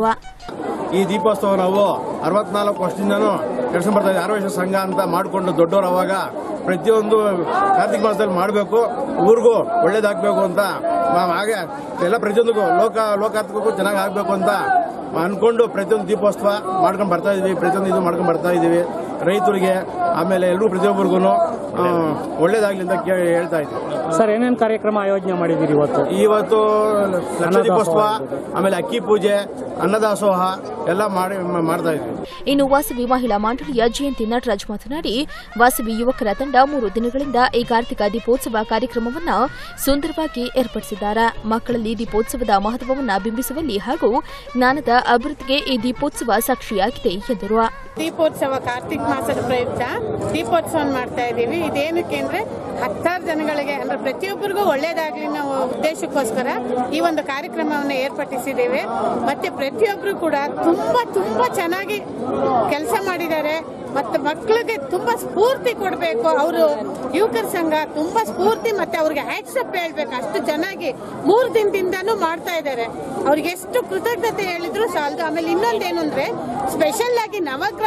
Speaker 11: ಈ ದೀಪೋತ್ಸವ ನಾವು ಅರವತ್ನಾಲ್ಕು ವರ್ಷದಿಂದನೂ ನಡೆಸ್ಕೊಂಡು ಬರ್ತಾ ಇದ್ದೀವಿ ಆರೋಗ್ಯ ಸಂಘ ಅಂತ ಮಾಡಿಕೊಂಡು ದೊಡ್ಡವರು ಅವಾಗ ಪ್ರತಿಯೊಂದು ಕಾರ್ತಿಕ ಮಾಸದಲ್ಲಿ ಮಾಡಬೇಕು ಊರಿಗೂ ಒಳ್ಳೇದಾಗಬೇಕು ಅಂತ ನಾವು ಹಾಗೆ ಎಲ್ಲ ಪ್ರತಿಯೊಂದಿಗೂ ಲೋಕ ಲೋಕಾತ್ಮಕಕ್ಕೂ ಚೆನ್ನಾಗಿ ಆಗಬೇಕು ಅಂತ ಅನ್ಕೊಂಡು ಪ್ರತಿಯೊಂದು ದೀಪೋತ್ಸವ ಮಾಡ್ಕೊಂಡು ಬರ್ತಾ ಇದೀವಿ ಪ್ರತಿಯೊಂದು ಇದು ಮಾಡ್ಕೊಂಡು ಬರ್ತಾ ಇದೀವಿ ರೈತರಿಗೆ ಆಮೇಲೆ ಎಲ್ಲರೂ ಪ್ರತಿಯೊಬ್ಬರಿಗೂ ಒಳ್ಳೇದಾಗ್ಲಿ ಅಂತ ಕೇಳಿ ಹೇಳ್ತಾ ಇದ್ದೀವಿ
Speaker 3: ಸರ್ ಏನೇನು ಕಾರ್ಯಕ್ರಮ ಆಯೋಜನೆ ಮಾಡಿದ್ದೀರಿ ಇವತ್ತು
Speaker 11: ಇವತ್ತು ಲಕ್ಷ ದೀಪೋತ್ಸವ ಆಮೇಲೆ ಅಕ್ಕಿ ಪೂಜೆ ಅನ್ನದಾಸೋಹ ಎಲ್ಲ ಮಾಡಿ ಮಾಡ್ತಾ ಇದ್ವಿ
Speaker 1: ಇನ್ನು ವಾಸವಿ ಮಹಿಳಾ ಮಂಡಳಿಯ ಜಯಂತಿ ನಟರಾಜ್ ಮಾತನಾಡಿ ವಾಸವಿ ಯುವಕರ ತಂಡ ಮೂರು ದಿನಗಳಿಂದ ಈ ಕಾರ್ತಿಕ ದೀಪೋತ್ಸವ ಕಾರ್ಯಕ್ರಮವನ್ನು ಸುಂದರವಾಗಿ ಏರ್ಪಡಿಸಿದ್ದಾರೆ ಮಕ್ಕಳಲ್ಲಿ ದೀಪೋತ್ಸವದ ಮಹತ್ವವನ್ನು ಬಿಂಬಿಸುವಲ್ಲಿ ಹಾಗೂ ಜ್ಞಾನದ ಅಭಿವೃದ್ಧಿಗೆ ಈ ದೀಪೋತ್ಸವ ಸಾಕ್ಷಿಯಾಗಿದೆ ಎಂದರು
Speaker 12: ದೀಪೋತ್ಸವ ಕಾರ್ತಿಕ್ ಮಾಸದ ಪ್ರಯುಕ್ತ ದೀಪೋತ್ಸವ ಮಾಡ್ತಾ ಇದ್ದೀವಿ ಇದೇನಕ್ಕೆ ಅಂದ್ರೆ ಹತ್ತಾರು ಜನಗಳಿಗೆ ಅಂದ್ರೆ ಪ್ರತಿಯೊಬ್ಬರಿಗೂ ಒಳ್ಳೇದಾಗ್ಲಿ ನಾವು ಉದ್ದೇಶಕ್ಕೋಸ್ಕರ ಈ ಒಂದು ಕಾರ್ಯಕ್ರಮವನ್ನು ಏರ್ಪಡಿಸಿದ್ದೇವೆ ಮತ್ತೆ ಪ್ರತಿಯೊಬ್ಬರು ಕೂಡ ತುಂಬಾ ತುಂಬಾ ಚೆನ್ನಾಗಿ ಕೆಲಸ ಮಾಡಿದ್ದಾರೆ ಮತ್ತೆ ಮಕ್ಕಳಿಗೆ ತುಂಬಾ ಸ್ಫೂರ್ತಿ ಕೊಡಬೇಕು ಅವರು ಯುವಕರ ಸಂಘ ತುಂಬಾ ಸ್ಫೂರ್ತಿ ಮತ್ತೆ ಅವ್ರಿಗೆ ಹ್ಯಾಟ್ಸಪ್ ಹೇಳ್ಬೇಕು ಅಷ್ಟು ಚೆನ್ನಾಗಿ ಮೂರು ದಿನದಿಂದನೂ ಮಾಡ್ತಾ ಇದ್ದಾರೆ ಅವ್ರಿಗೆ ಎಷ್ಟು ಕೃತಜ್ಞತೆ ಹೇಳಿದ್ರು ಸಾಲದು ಆಮೇಲೆ ಇನ್ನೊಂದೇನು ಅಂದ್ರೆ ಸ್ಪೆಷಲ್ ಆಗಿ ನವಗ್ರಹ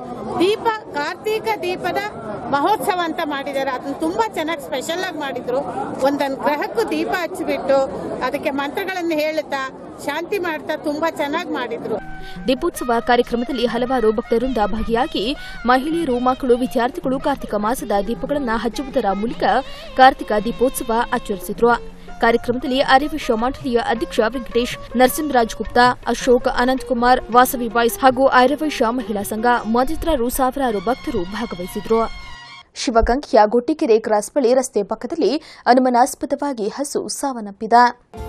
Speaker 12: ದೀಪ ಕಾರ್ತೀಕ ದೀಪದ ಮಹೋತ್ಸವ ಅಂತ ಮಾಡಿದ್ದಾರೆ ಅದನ್ನ ತುಂಬಾ ಚೆನ್ನಾಗಿ ಸ್ಪೆಷಲ್ ಆಗಿ ಮಾಡಿದ್ರು ಒಂದೊಂದು ಗ್ರಹಕ್ಕೂ ದೀಪ ಹಚ್ಚಿಬಿಟ್ಟು ಅದಕ್ಕೆ ಮಂತ್ರಗಳನ್ನು ಹೇಳುತ್ತಾ ಶಾಂತಿ ಮಾಡ್ತಾ ತುಂಬಾ ಚೆನ್ನಾಗಿ ಮಾಡಿದ್ರು
Speaker 1: ದೀಪೋತ್ಸವ ಕಾರ್ಯಕ್ರಮದಲ್ಲಿ ಹಲವಾರು ಭಕ್ತರಿಂದ ಭಾಗಿಯಾಗಿ ಮಹಿಳೆಯರು ಮಕ್ಕಳು ವಿದ್ಯಾರ್ಥಿಗಳು ಕಾರ್ತಿಕ ಮಾಸದ ದೀಪಗಳನ್ನು ಹಚ್ಚುವುದರ ಮೂಲಕ ಕಾರ್ತಿಕ ದೀಪೋತ್ಸವ ಆಚರಿಸಿದ್ರು ಕಾರ್ಯಕ್ರಮದಲ್ಲಿ ಅರಿವಿಶ್ವ ಮಂಡಳಿಯ ಅಧ್ಯಕ್ಷ ವೆಂಕಟೇಶ್ ನರಸಿಂಹರಾಜ್ ಗುಪ್ತಾ ಅಶೋಕ್ ಅನಂತಕುಮಾರ್ ವಾಸವಿ ಬಾಯ್ಸ್ ಹಾಗೂ ಐರವೈಶ್ಯ ಮಹಿಳಾ ಸಂಘ ಮತ್ತಿತರರು ಸಾವಿರಾರು ಭಕ್ತರು ಭಾಗವಹಿಸಿದ್ರು ಶಿವಗಂಗೆಯ ಗೊಟ್ಟಿಕೆರೆ ಕ್ರಾಸ್ ಬಳಿ ರಸ್ತೆ ಪಕ್ಕದಲ್ಲಿ ಅನುಮಾನಾಸ್ಪದವಾಗಿ ಹಸು ಸಾವನ್ನಪ್ಪಿದ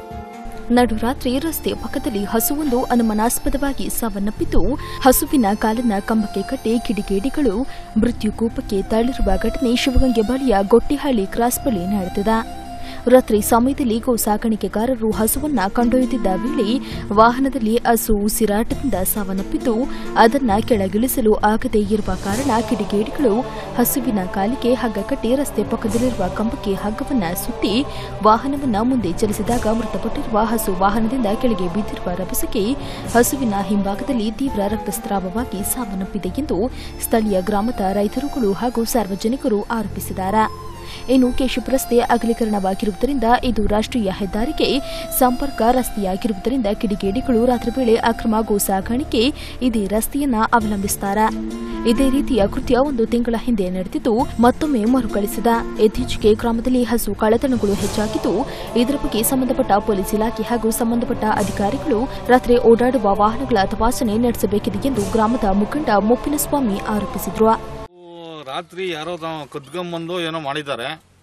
Speaker 1: ನಡುರಾತ್ರಿ ರಸ್ತೆ ಪಕ್ಕದಲ್ಲಿ ಹಸುವೊಂದು ಅನುಮಾನಾಸ್ಪದವಾಗಿ ಸಾವನ್ನಪ್ಪಿದ್ದು ಹಸುವಿನ ಕಾಲನ್ನ ಕಂಬಕ್ಕೆ ಕಟ್ಟಿ ಕಿಡಿಗೇಡಿಗಳು ಮೃತ್ಯು ಕೂಪಕ್ಕೆ ತಳ್ಳಿರುವ ಘಟನೆ ಶಿವಗಂಗೆ ಬಳಿಯ ಗೊಟ್ಟಿಹಳ್ಳಿ ಕ್ರಾಸ್ ಬಳಿ ನಡೆದಿದೆ ರಾತ್ರಿ ಸಮಯದಲ್ಲಿ ಗೋ ಸಾಕಾಣಿಕೆಗಾರರು ಹಸುವನ್ನ ಕೊಂಡೊಯ್ಯುತ್ತಿದ್ದ ವೇಳೆ ವಾಹನದಲ್ಲಿ ಹಸು ಉಸಿರಾಟದಿಂದ ಸಾವನ್ನಪ್ಪಿದ್ದು ಅದನ್ನ ಕೆಳಗಿಳಿಸಲು ಆಗದೇ ಇರುವ ಕಾರಣ ಕಿಡಿಗೇಡಿಗಳು ಹಸುವಿನ ಕಾಲಿಗೆ ಹಗ್ಗ ಕಟ್ಟಿ ರಸ್ತೆ ಪಕ್ಕದಲ್ಲಿರುವ ಕಂಬಕ್ಕೆ ಹಗ್ಗವನ್ನ ಸುತ್ತಿ ವಾಹನವನ್ನ ಮುಂದೆ ಚಲಿಸಿದಾಗ ಮೃತಪಟ್ಟಿರುವ ಹಸು ವಾಹನದಿಂದ ಕೆಳಗೆ ಬಿದ್ದಿರುವ ರಭಸಕ್ಕೆ ಹಸುವಿನ ಹಿಂಭಾಗದಲ್ಲಿ ತೀವ್ರ ರಕ್ತಸ್ರಾವವಾಗಿ ಸಾವನ್ನಪ್ಪಿದೆ ಎಂದು ಸ್ಥಳೀಯ ಗ್ರಾಮದ ರೈತರುಗಳು ಹಾಗೂ ಸಾರ್ವಜನಿಕರು ಆರೋಪಿಸಿದ್ದಾರೆ ಇನ್ನು ಕೇಶಪ್ ರಸ್ತೆ ಅಗಲೀಕರಣವಾಗಿರುವುದರಿಂದ ಇದು ರಾಷ್ಟ್ರೀಯ ಹೆದ್ದಾರಿಗೆ ಸಂಪರ್ಕ ರಸ್ತೆಯಾಗಿರುವುದರಿಂದ ಕಿಡಿಗೇಡಿಗಳು ರಾತ್ರಿ ವೇಳೆ ಅಕ್ರಮ ಗೋ ಸಾಗಾಣಿಕೆ ಇದೇ ರಸ್ತೆಯನ್ನ ಅವಲಂಬಿಸುತ್ತಾರೆ ಇದೇ ರೀತಿಯ ಕೃತ್ಯ ಒಂದು ತಿಂಗಳ ಹಿಂದೆ ನಡೆದಿದ್ದು ಮತ್ತೊಮ್ಮೆ ಮರುಕಳಿಸಿದ ಇತ್ತೀಚೆಗೆ ಗ್ರಾಮದಲ್ಲಿ ಹಸು ಕಳ್ಳತನಗಳು ಹೆಚ್ಚಾಗಿದ್ದು ಇದರ ಬಗ್ಗೆ ಸಂಬಂಧಪಟ್ಟ ಪೊಲೀಸ್ ಇಲಾಖೆ ಹಾಗೂ ಸಂಬಂಧಪಟ್ಟ ಅಧಿಕಾರಿಗಳು ರಾತ್ರಿ ಓಡಾಡುವ ವಾಹನಗಳ ತಪಾಸಣೆ ನಡೆಸಬೇಕಿದೆ ಎಂದು ಗ್ರಾಮದ ಮುಖಂಡ ಮುಪ್ಪಿನಸ್ವಾಮಿ ಆರೋಪಿಸಿದರು
Speaker 13: ರಾತ್ರಿ ಯಾರೋ ತಾವು ಕದ್ಕೊಂಬಂದು ಏನೋ ಮಾಡಿದ್ದಾರೆ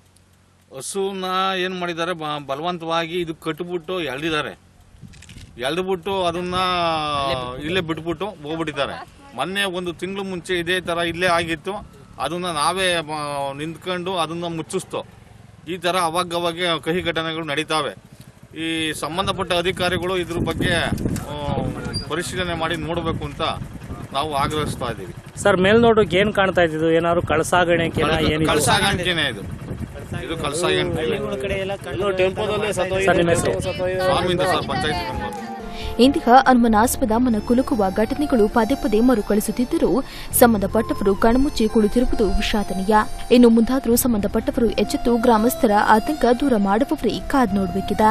Speaker 13: ಹಸುನ ಏನು ಮಾಡಿದ್ದಾರೆ ಬ- ಬಲವಂತವಾಗಿ ಇದು ಕಟ್ಬಿಟ್ಟು ಎಳ್ದಿದ್ದಾರೆ ಎಳ್ದುಬಿಟ್ಟು ಅದನ್ನ ಇಲ್ಲೇ ಬಿಟ್ಬಿಟ್ಟು ಹೋಗ್ಬಿಟ್ಟಿದ್ದಾರೆ ಮೊನ್ನೆ ಒಂದು ತಿಂಗಳು ಮುಂಚೆ ಇದೇ ತರ ಇಲ್ಲೇ ಆಗಿತ್ತು ಅದನ್ನ ನಾವೇ ಮ- ನಿಂತ್ಕೊಂಡು ಅದನ್ನ ಮುಚ್ಚಿಸ್ತು ಈ ತರ ಅವಾಗವಾಗ ಕಹಿ ಘಟನೆಗಳು ನಡೀತಾವೆ ಈ ಸಂಬಂಧಪಟ್ಟ ಅಧಿಕಾರಿಗಳು ಇದ್ರ ಬಗ್ಗೆ ಆ, ಪರಿಶೀಲನೆ ಮಾಡಿ ನೋಡಬೇಕು ಅಂತ ನಾವು ಆಗ್ರಹಿಸ್ತಾ ಇದ್ದೀವಿ
Speaker 3: ಸರ್ ಮೇಲ್ನೋಟಕ್ಕೆ ಏನ್ ಕಾಣ್ತಾ ಇದ್ದು ಏನಾದ್ರು ಕಳಸಾಗಣೆಕೆನ ಏನಿದೆ
Speaker 13: ಕಳಸಾಗಾಣಿಕೆನೇ ಇದು ಇದು ಕಳಸಾಗಾಣಿಕೆ
Speaker 3: ಸರ್ ನಿಮ್ಮ ಹೆಸರು
Speaker 13: ಸ್ವಾಮಿಯಿಂದ ಸರ್ ಪಂಚಾಯತ್ ಮೆಂಬರ್
Speaker 1: ಇಂದಿನ ಅನುಮಾನಾಸ್ಪದ ಮನ ಕುಲುಕುವ ಘಟನೆಗಳು ಪದೇ ಪದೇ ಮರುಕಳಿಸುತ್ತಿದ್ದರೂ ಸಂಬಂಧಪಟ್ಟವರು ಕಣ್ಮುಚ್ಚಿ ಕುಳಿತಿರುವುದು ವಿಷಾದನೀಯ ಇನ್ನು ಮುಂದಾದರೂ ಸಂಬಂಧಪಟ್ಟವರು ಎಚ್ಚೆತ್ತು ಗ್ರಾಮಸ್ಥರ ಆತಂಕ ದೂರ ಮಾಡುವವರೇ ಕಾದ್ ನೋಡಬೇಕಿದೆ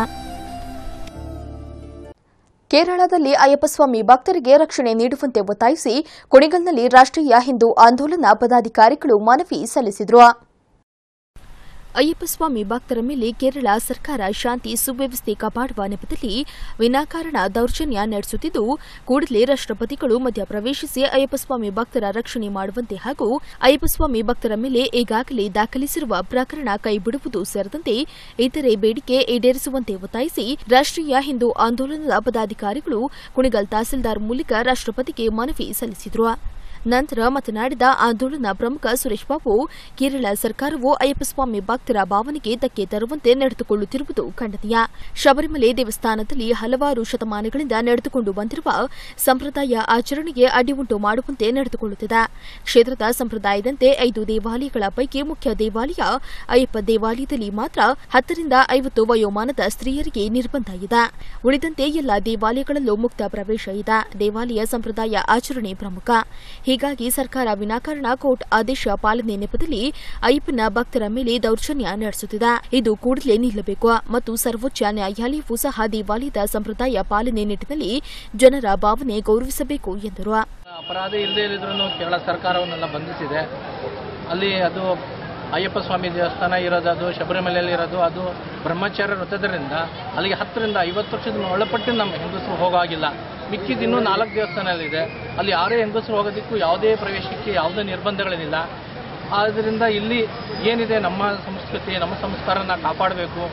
Speaker 1: ಕೇರಳದಲ್ಲಿ ಅಯ್ಯಪ್ಪಸ್ವಾಮಿ ಭಕ್ತರಿಗೆ ರಕ್ಷಣೆ ನೀಡುವಂತೆ ಒತ್ತಾಯಿಸಿ ಕುಣಿಗಲ್ನಲ್ಲಿ ರಾಷ್ಟ್ರೀಯ ಹಿಂದೂ ಆಂದೋಲನ ಪದಾಧಿಕಾರಿಗಳು ಮನವಿ ಸಲ್ಲಿಸಿದರು ಅಯ್ಯಪ್ಪ ಸ್ವಾಮಿ ಭಕ್ತರ ಮೇಲೆ ಕೇರಳ ಸರ್ಕಾರ ಶಾಂತಿ ಸುವ್ಯವಸ್ಥೆ ಕಾಪಾಡುವ ನೆಪದಲ್ಲಿ ವಿನಾಕಾರಣ ದೌರ್ಜನ್ಯ ನಡೆಸುತ್ತಿದ್ದು ಕೂಡಲೇ ರಾಷ್ಟ್ರಪತಿಗಳು ಮಧ್ಯಪ್ರವೇಶಿಸಿ ಅಯ್ಯಪ್ಪ ಸ್ವಾಮಿ ಭಕ್ತರ ರಕ್ಷಣೆ ಮಾಡುವಂತೆ ಹಾಗೂ ಅಯ್ಯಪ್ಪ ಸ್ವಾಮಿ ಭಕ್ತರ ಮೇಲೆ ಈಗಾಗಲೇ ದಾಖಲಿಸಿರುವ ಪ್ರಕರಣ ಕೈಬಿಡುವುದು ಸೇರಿದಂತೆ ಇತರೆ ಬೇಡಿಕೆ ಈಡೇರಿಸುವಂತೆ ಒತ್ತಾಯಿಸಿ ರಾಷ್ಟ್ರೀಯ ಹಿಂದೂ ಆಂದೋಲನದ ಪದಾಧಿಕಾರಿಗಳು ಕುಣಿಗಲ್ ತಹಸೀಲ್ದಾರ್ ಮೂಲಕ ರಾಷ್ಟ್ರಪತಿಗೆ ಮನವಿ ಸಲ್ಲಿಸಿದರು ನಂತರ ಮಾತನಾಡಿದ ಆಂದೋಲನ ಪ್ರಮುಖ ಸುರೇಶ್ ಬಾಬು ಕೇರಳ ಸರ್ಕಾರವು ಅಯ್ಯಪ್ಪಸ್ವಾಮಿ ಭಕ್ತರ ಭಾವನೆಗೆ ಧಕ್ಕೆ ತರುವಂತೆ ನಡೆದುಕೊಳ್ಳುತ್ತಿರುವುದು ಖಂಡನೀಯ ಶಬರಿಮಲೆ ದೇವಸ್ಥಾನದಲ್ಲಿ ಹಲವಾರು ಶತಮಾನಗಳಿಂದ ನಡೆದುಕೊಂಡು ಬಂದಿರುವ ಸಂಪ್ರದಾಯ ಆಚರಣೆಗೆ ಅಡ್ಡಿ ಉಂಟು ಮಾಡುವಂತೆ ನಡೆದುಕೊಳ್ಳುತ್ತಿದೆ ಕ್ಷೇತ್ರದ ಸಂಪ್ರದಾಯದಂತೆ ಐದು ದೇವಾಲಯಗಳ ಪೈಕಿ ಮುಖ್ಯ ದೇವಾಲಯ ಅಯ್ಯಪ್ಪ ದೇವಾಲಯದಲ್ಲಿ ಮಾತ್ರ ಹತ್ತರಿಂದ ಐವತ್ತು ವಯೋಮಾನದ ಸ್ತ್ರೀಯರಿಗೆ ನಿರ್ಬಂಧ ಇದೆ ಉಳಿದಂತೆ ಎಲ್ಲ ದೇವಾಲಯಗಳಲ್ಲೂ ಮುಕ್ತ ಪ್ರವೇಶ ಇದೆ ದೇವಾಲಯ ಸಂಪ್ರದಾಯ ಆಚರಣೆ ಪ್ರಮುಖ ಹೀಗಾಗಿ ಸರ್ಕಾರ ವಿನಾಕಾರಣ ಕೋರ್ಟ್ ಆದೇಶ ಪಾಲನೆ ನೆಪದಲ್ಲಿ ಅಯ್ಯಪ್ಪನ ಭಕ್ತರ ಮೇಲೆ ದೌರ್ಜನ್ಯ ನಡೆಸುತ್ತಿದೆ ಇದು ಕೂಡಲೇ ನಿಲ್ಲಬೇಕು ಮತ್ತು ಸರ್ವೋಚ್ಚ ನ್ಯಾಯಾಲಯವೂ ಸಹ ದೇವಾಲಯದ ಸಂಪ್ರದಾಯ ಪಾಲನೆ ನಿಟ್ಟಿನಲ್ಲಿ ಜನರ ಭಾವನೆ ಗೌರವಿಸಬೇಕು ಎಂದರು
Speaker 14: ಅಪರಾಧ ಇಲ್ಲದೇ ಇದ್ರೂ ಕೇರಳ ಸರ್ಕಾರವನ್ನೆಲ್ಲ ಬಂಧಿಸಿದೆ ಅಲ್ಲಿ ಅದು ಅಯ್ಯಪ್ಪ ಸ್ವಾಮಿ ದೇವಸ್ಥಾನ ಇರೋದು ಅದು ಶಬರಿಮಲೆಯಲ್ಲಿ ಇರೋದು ಅದು ಬ್ರಹ್ಮಚಾರ್ಯ ವೃತ್ತದರಿಂದ ಅಲ್ಲಿಗೆ ಹತ್ತರಿಂದ ಐವತ್ತು ವರ್ಷದ ಒಳಪಟ್ಟು ನಮ್ಮ ಹೆಂಗಸರು ಹೋಗಾಗಿಲ್ಲ ಮಿಕ್ಕಿದ ಇನ್ನೂ ನಾಲ್ಕು ದೇವಸ್ಥಾನಗಳಿದೆ ಅಲ್ಲಿ ಯಾರೇ ಹೆಂಗಸರು ಹೋಗೋದಕ್ಕೂ ಯಾವುದೇ ಪ್ರವೇಶಕ್ಕೆ ಯಾವುದೇ ನಿರ್ಬಂಧಗಳೇನಿಲ್ಲ ಆದ್ದರಿಂದ ಇಲ್ಲಿ ಏನಿದೆ ನಮ್ಮ ಸಂಸ್ಕೃತಿ ನಮ್ಮ ಸಂಸ್ಕಾರನ ಕಾಪಾಡಬೇಕು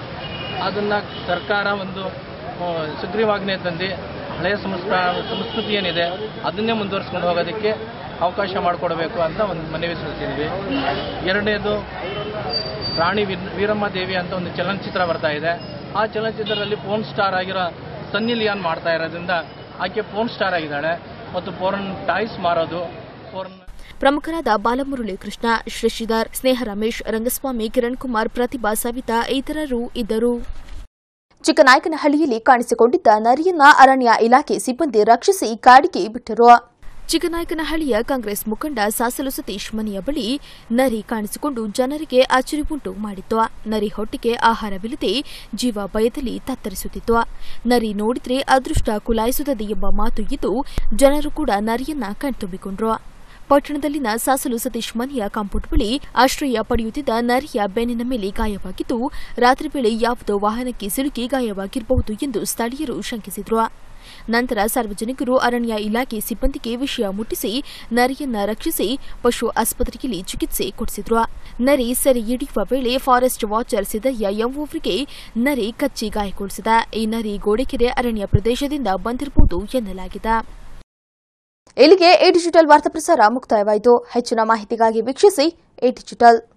Speaker 14: ಅದನ್ನು ಸರ್ಕಾರ ಒಂದು ಆ, ಸುಗ್ರೀವಾಜ್ಞೆ ತಂದು ಹಳೆಯ ಸಂಸ್ಕಾರ ಸಂಸ್ಕೃತಿ ಏನಿದೆ ಅದನ್ನೇ ಮುಂದುವರಿಸ್ಕೊಂಡು ಹೋಗೋದಕ್ಕೆ ಅವಕಾಶ ಮಾಡಿಕೊಡಬೇಕು ಅಂತ ಒಂದು ಮನವಿ ಸಲ್ಲಿಸಿದ್ವಿ ಎರಡನೇದು ರಾಣಿ ವೀರ್- ವೀರಮ್ಮ ದೇವಿ ಅಂತ ಒಂದು ಚಲನಚಿತ್ರ ಬರ್ತಾ ಇದೆ ಆ ಚಲನಚಿತ್ರದಲ್ಲಿ ಫೋನ್ ಸ್ಟಾರ್ ಆಗಿರೋ ಸನ್ನಿ ಲಿಯಾನ್ ಮಾಡ್ತಾ ಇರೋದ್ರಿಂದ ಆಕೆ ಫೋನ್ ಸ್ಟಾರ್ ಆಗಿದ್ದಾಳೆ ಮತ್ತು ಫೋರನ್ ಟಾಯ್ಸ್ ಮಾರೋದು ಫೋರನ್
Speaker 1: ಪ್ರಮುಖರಾದ ಬಾಲಮುರಳಿ ಕೃಷ್ಣ ಶಶಿಧರ್ ಸ್ನೇಹ ರಮೇಶ್ ರಂಗಸ್ವಾಮಿ ಕಿರಣ್ ಕುಮಾರ್ ಪ್ರತಿಭಾ ಸವಿತಾ ಇತರರು ಇದ್ದರು ಚಿಕ್ಕನಾಯಕನಹಳ್ಳಿಯಲ್ಲಿ ಕಾಣಿಸಿಕೊಂಡಿದ್ದ ನರಿಯನ್ನ ಅರಣ್ಯ ಇಲಾಖೆ ಸಿಬ್ಬಂದಿ ರಕ್ಷಿಸಿ ಕಾಡಿಗೆ ಬಿಟ್ಟರು ಚಿಕ್ಕನಾಯಕನಹಳ್ಳಿಯ ಕಾಂಗ್ರೆಸ್ ಮುಖಂಡ ಸಾಸಲು ಸತೀಶ್ ಮನೆಯ ಬಳಿ ನರಿ ಕಾಣಿಸಿಕೊಂಡು ಜನರಿಗೆ ಅಚ್ಚರಿ ಉಂಟು ಮಾಡಿತ್ತು ನರಿ ಹೊಟ್ಟೆಗೆ ಆಹಾರವಿಲ್ಲದೆ ಜೀವ ಭಯದಲ್ಲಿ ತತ್ತರಿಸುತ್ತಿತ್ತು ನರಿ ನೋಡಿದ್ರೆ ಅದೃಷ್ಟ ಕುಲಾಯಿಸುತ್ತದೆ ಎಂಬ ಮಾತು ಇದ್ದು ಜನರು ಕೂಡ ನರಿಯನ್ನ ಕಣ್ತುಂಬಿಕೊಂಡ್ರು ಪಟ್ಟಣದಲ್ಲಿನ ಸಾಸಲು ಸತೀಶ್ ಮನೆಯ ಕಾಂಪೌಂಡ್ ಬಳಿ ಆಶ್ರಯ ಪಡೆಯುತ್ತಿದ್ದ ನರಿಯ ಬೆನ್ನಿನ ಮೇಲೆ ಗಾಯವಾಗಿದ್ದು ರಾತ್ರಿ ವೇಳೆ ಯಾವುದೋ ವಾಹನಕ್ಕೆ ಸಿಲುಕಿ ಗಾಯವಾಗಿರಬಹುದು ಎಂದು ಸ್ಥಳೀಯರು ಶಂಕಿಸಿದ್ರು ನಂತರ ಸಾರ್ವಜನಿಕರು ಅರಣ್ಯ ಇಲಾಖೆ ಸಿಬ್ಬಂದಿಗೆ ವಿಷಯ ಮುಟ್ಟಿಸಿ ನರಿಯನ್ನ ರಕ್ಷಿಸಿ ಪಶು ಆಸ್ಪತ್ರೆಯಲ್ಲಿ ಚಿಕಿತ್ಸೆ ಕೊಡಿಸಿದ್ರು ನರಿ ಸೆರೆ ಹಿಡಿಯುವ ವೇಳೆ ಫಾರೆಸ್ಟ್ ವಾಚರ್ ಸಿದ್ದಯ್ಯ ಎಂಬುವರಿಗೆ ನರಿ ಕಚ್ಚಿ ಗಾಯಗೊಳಿಸಿದ ಈ ನರಿ ಗೋಡೆಕೆರೆ ಅರಣ್ಯ ಪ್ರದೇಶದಿಂದ ಬಂದಿರಬಹುದು ಎನ್ನಲಾಗಿದೆ ಇಲ್ಲಿಗೆ ಎ ಡಿಜಿಟಲ್ ವಾರ್ತಾ ಪ್ರಸಾರ ಮುಕ್ತಾಯವಾಯಿತು ಹೆಚ್ಚಿನ ಮಾಹಿತಿಗಾಗಿ ವೀಕ್ಷಿಸಿ ಎ ಡಿಜಿಟಲ್